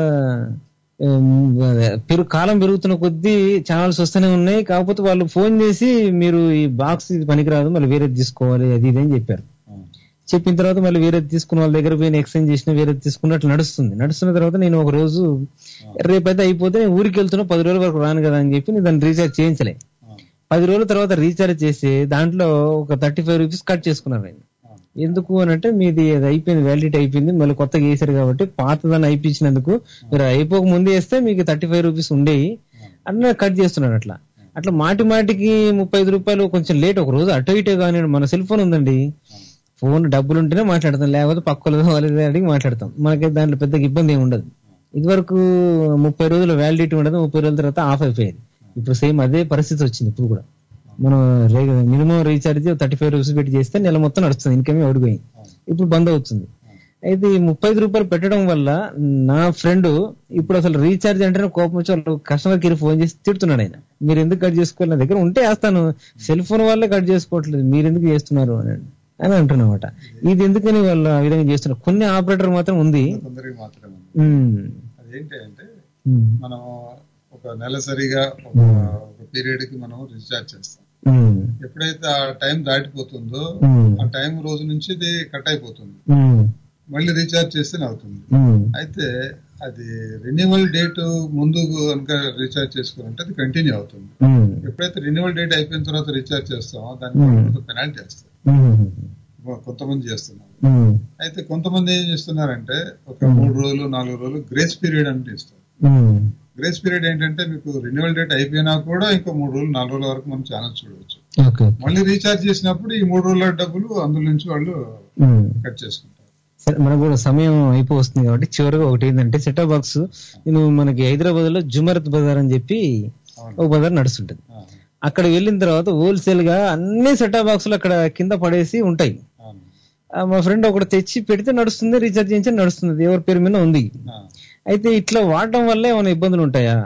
ఉమ్, పెరుగు కాలం పెరుగుతున్న కొద్దీ ఛానల్స్ వస్తూనే ఉన్నాయి కాకపోతే వాళ్ళు ఫోన్ చేసి మీరు ఈ బాక్స్ ఇది పనికిరాదు మళ్ళీ వేరేది తీసుకోవాలి అది ఇది అని చెప్పారు చెప్పిన తర్వాత మళ్ళీ వేరేది తీసుకున్న వాళ్ళ దగ్గర పోయి ఎక్స్చేంజ్ చేసిన వేరేది తీసుకున్నట్లు నడుస్తుంది నడుస్తున్న తర్వాత నేను ఒక రోజు రేపైతే అయిపోతే నేను ఊరికి వెళ్తున్నా పది రోజుల వరకు రాను కదా అని చెప్పి నేను దాన్ని రీఛార్జ్ చేయించలే పది రోజుల తర్వాత రీఛార్జ్ చేసి దాంట్లో ఒక థర్టీ ఫైవ్ రూపీస్ కట్ చేసుకున్నారు నేను ఎందుకు అని అంటే మీది అది అయిపోయింది వ్యాలిడిటీ అయిపోయింది మళ్ళీ కొత్తగా వేసారు కాబట్టి పాతదాన్ని అయిపించినందుకు మీరు అయిపోక ముందే వేస్తే మీకు థర్టీ ఫైవ్ రూపీస్ ఉండేవి అన్న కట్ చేస్తున్నాడు అట్లా అట్లా మాటి మాటికి ముప్పై ఐదు రూపాయలు కొంచెం లేట్ ఒక రోజు అటు ఇటు కానీ మన సెల్ ఫోన్ ఉందండి ఫోన్ డబ్బులు ఉంటేనే మాట్లాడతాం లేకపోతే పక్కల వాళ్ళది అడిగి మాట్లాడతాం మనకి దాంట్లో పెద్దగా ఇబ్బంది ఏమి ఉండదు ఇదివరకు ముప్పై రోజుల వ్యాలిడిటీ ఉండదు ముప్పై రోజుల తర్వాత ఆఫ్ అయిపోయేది ఇప్పుడు సేమ్ అదే పరిస్థితి వచ్చింది ఇప్పుడు కూడా మనం minimum recharge thirty five rupees పెట్టి చేస్తే నెల మొత్తం నడుస్తుంది ఇన్కమ్ ఓడిపోయింది ఇప్పుడు బంద్ అవుతుంది అయితే ఈ ముప్పై ఐదు రూపాయలు పెట్టడం వల్ల నా ఫ్రెండ్ ఇప్పుడు అసలు రీఛార్జ్ అంటే కోపం వచ్చి వాళ్ళు కస్టమర్ కేర్ ఫోన్ చేసి తిడుతున్నాడు ఆయన మీరు ఎందుకు కట్ చేసుకోవాలి నా దగ్గర ఉంటే వేస్తాను సెల్ ఫోన్ వాళ్ళే కట్ చేసుకోవట్లేదు మీరు ఎందుకు చేస్తున్నారు అని అని అంటున్నమాట ఇది ఎందుకని వాళ్ళు ఆ విధంగా చేస్తున్నారు కొన్ని ఆపరేటర్ మాత్రం ఉంది కొందరికి మాత్రమే ఉంది. ఉమ్, అదేంటి అంటే ఉమ్, మనం ఒక నెలసరిగా ఒక ఒక పీరియడ్ కి మనం రీఛార్జ్ చేస్తాం ఉమ్, ఎప్పుడైతే ఆ టైం దాటిపోతుందో ఉమ్, ఆ టైం రోజు నుంచి ఇది కట్ అయిపోతుంది ఉమ్, మళ్ళీ రీఛార్జ్ చేస్తే అవుతుంది ఉమ్, అయితే అది రెన్యువల్ డేట్ ముందు కనుక రీఛార్జ్ చేసుకోవాలంటే అది కంటిన్యూ అవుతుంది ఉమ్, ఎప్పుడైతే రెన్యువల్ డేట్ అయిపోయిన తర్వాత రీఛార్జ్ చేస్తామో దానికి పెనాల్టీ వస్తుంది ఉమ్, కొంతమంది చేస్తున్నారు ఉమ్, అయితే కొంతమంది ఏం చేస్తున్నారంటే ఒక మూడు రోజులు నాలుగు రోజులు గ్రేస్ పీరియడ్ అంటే ఇస్తారు ఉమ్, గ్రేస్ పీరియడ్ ఏంటంటే మీకు రెన్యువల్ డేట్ అయిపోయినా కూడా ఇంకో మూడు రోజులు నాలుగు రోజుల వరకు మనం ఛానల్ చూడవచ్చు ఓకే మళ్ళీ రీఛార్జ్ చేసినప్పుడు ఈ మూడు రోజుల డబ్బులు అందులో నుంచి వాళ్ళు ఉమ్. కట్ చేసుకుంటారు సరే మనకు కూడా సమయం అయిపోతుంది కాబట్టి చివరిగా ఒకటి ఏంటంటే సెటప్ బాక్స్ నేను మనకి హైదరాబాద్ లో జుమరత్ బజార్ అని చెప్పి ఒక బజార్ నడుస్తుంటది ఆ, అక్కడ వెళ్ళిన తర్వాత హోల్సేల్ గా అన్ని సెటప్ బాక్సులు అక్కడ కింద పడేసి ఉంటాయి అవును. ఆ, మా ఫ్రెండ్ ఒకటి తెచ్చి పెడితే నడుస్తుంది రీఛార్జ్ చేయించి నడుస్తుంది ఎవరి పేరు మీద ఉంది ఆ, అయితే ఇట్లా వాడటం వల్ల ఏమైనా ఇబ్బందులు ఉంటాయా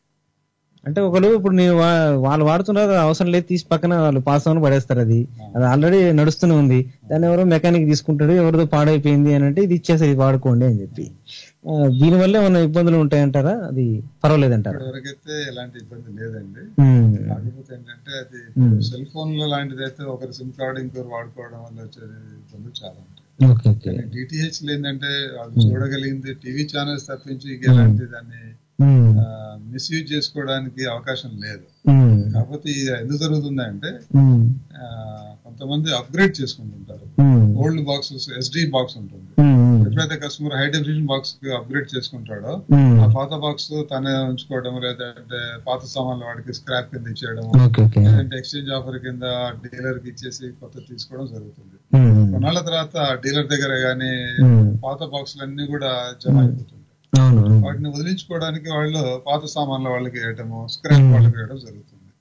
అంటే ఒకరు ఇప్పుడు నేను వా- వాళ్ళు వాడుతున్నారు అది అవసరం లేదు తీసి పక్కన వాళ్ళు పాస్ అవని పడేస్తారు అది అది ఆల్రెడీ నడుస్తూనే ఉంది దాన్ని ఎవరో మెకానిక్ తీసుకుంటాడు ఎవరిదో పాడైపోయింది అని అంటే ఇది ఇచ్చేసి ఇది వాడుకోండి అని చెప్పి ఆ, దీనివల్ల ఏమైనా ఇబ్బందులు ఉంటాయంటారా అది పర్వాలేదంటారా ఇప్పటివరకైతే ఎలాంటి ఇబ్బంది లేదండి ఉమ్, కాకపోతే ఏంటంటే అది Hmm. సెల్ ఫోన్ లో లాంటిది అయితే ఒకరి సిమ్ కార్డ్ ఇంకొకరు వాడుకోవడం వల్ల వచ్చే ఇబ్బందులు చాలా ఉంటాయి ఓకే ఓకే కానీ డిటిహెచ్ ఏంటంటే వాళ్ళు చూడగలిగింది టీవీ ఛానల్స్ తప్పించి ఇంక ఎలాంటి దాన్ని ఉమ్, మిస్యూజ్ చేసుకోవడానికి అవకాశం లేదు ఉమ్, కాకపోతే ఇది ఎందుకు జరుగుతుంది అంటే ఉమ్, ఆ, కొంతమంది అప్గ్రేడ్ చేసుకుంటుంటారు ఉమ్, ఓల్డ్ బాక్సెస్ ఎస్డి బాక్స్ ఉంటుంది ఉమ్, ఎప్పుడైతే కస్టమర్ హై డెఫినేషన్ బాక్స్ కి అప్గ్రేడ్ చేసుకుంటాడో ఉమ్, ఆ పాత బాక్స్ తనే ఉంచుకోవడం లేదంటే పాత సామాన్లు వాడికి స్క్రాప్ కింద ఇచ్చేయడం ఓకే ఓకే లేదంటే ఎక్స్చేంజ్ ఆఫర్ కింద డీలర్ కి ఇచ్చేసి కొత్త తీసుకోవడం జరుగుతుంది ఉమ్, కొన్నాళ్ళ తర్వాత డీలర్ దగ్గర గానీ ఉమ్, పాత బాక్సులు అన్ని కూడా జమ అయిపోతుంది అవును అవును. వాటిని వదిలించుకోవడానికి వాళ్ళు పాత సామాన్లు వాళ్ళకి వేయటము స్క్రాప్ వాళ్ళకి వేయడం జరుగుతుంది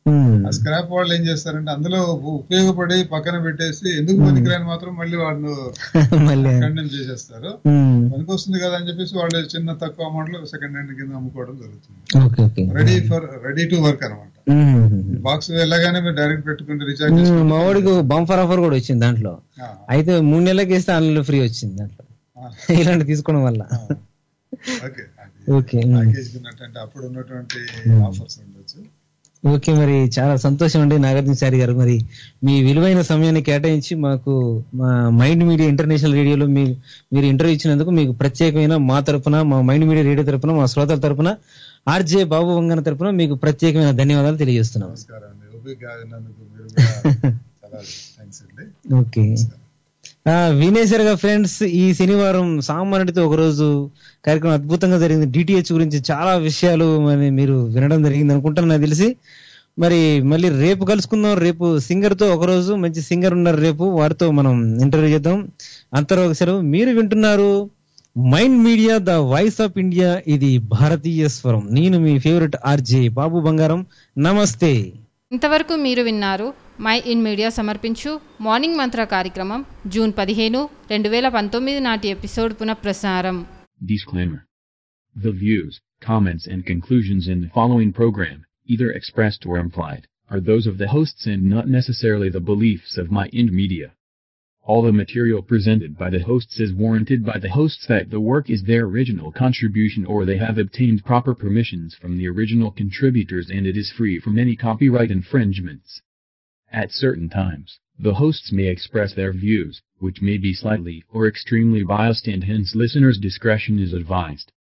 ఉమ్. ఆ స్క్రాప్ వాళ్ళు ఏం చేస్తారంటే అందులో ఉపయోగపడి పక్కన పెట్టేసి ఎందుకు పనికిరాని మాత్రం మళ్ళీ వాళ్ళు మళ్ళీ ఖండం చేసేస్తారు ఉమ్. పనికి వస్తుంది కదా అని చెప్పేసి వాళ్ళు చిన్న తక్కువ అమౌంట్ లో సెకండ్ హ్యాండ్ కింద అమ్ముకోవడం జరుగుతుంది okay okay ready for ready to work అనమాట ఉమ్. బాక్స్ వెళ్ళగానే మీరు డైరెక్ట్ పెట్టుకుంటే రీఛార్జ్ ఉమ్, మా వాడికి బంఫర్ ఆఫర్ కూడా వచ్చింది దాంట్లో అయితే మూడు నెలలకి వేస్తే ఆన్లైన్ ఫ్రీ వచ్చింది దాంట్లో ఇలాంటి తీసుకోవడం వల్ల ఓకే ఓకే ఉమ్. ప్యాకేజ్ ఉన్నటువంటి అప్పుడు ఉన్నటువంటి ఆఫర్స్ ఉండొచ్చు ఓకే మరి చాలా సంతోషం అండి నాగార్జున చారి గారు మరి మీ విలువైన సమయాన్ని కేటాయించి మాకు మా మైండ్ మీడియా ఇంటర్నేషనల్ రేడియోలో మీ మీరు ఇంటర్వ్యూ ఇచ్చినందుకు మీకు ప్రత్యేకమైన మా తరపున మా మైండ్ మీడియా రేడియో తరపున మా శ్రోతల తరపున ఆర్జే బాబు వంగన తరపున మీకు ప్రత్యేకమైన ధన్యవాదాలు తెలియజేస్తున్నాం నమస్కారం అండి ఓపిక అయినందుకు మీరు కూడా చాలా థ్యాంక్స్ అండి ఓకే ఆ, వినేశారుగా ఫ్రెండ్స్ ఈ శనివారం సామాన్యుడితో ఒక రోజు కార్యక్రమం అద్భుతంగా జరిగింది డిటిహెచ్ గురించి చాలా విషయాలు మరి మీరు వినడం జరిగింది అనుకుంటాను నాకు తెలిసి మరి మళ్ళీ రేపు కలుసుకుందాం రేపు సింగర్ తో ఒక రోజు మంచి సింగర్ ఉన్నారు రేపు వారితో మనం ఇంటర్వ్యూ చేద్దాం అంతవరకు సెలవు మీరు వింటున్నారు Mind media the voice of India ఇది భారతీయ స్వరం నేను మీ ఫేవరెట్ ఆర్జే బాబు బంగారం నమస్తే ఇంతవరకు మీరు విన్నారు మై ఇన్ మీడియా సమర్పించు మార్నింగ్ మంత్ర కార్యక్రమం జూన్ పదిహేను రెండు వేల పంతొమ్మిది నాటి ఎపిసోడ్ పునఃప్రసారం Disclaimer. The views, comments and conclusions in the following program, either expressed or implied, are those of the hosts and not necessarily the beliefs of My Ind Media. All the material presented by the hosts is warranted by the hosts that the work is their original contribution or they have obtained proper permissions from the original contributors and it is free from any copyright infringements. At certain times, the hosts may express their views, which may be slightly or extremely biased and hence listeners' discretion is advised.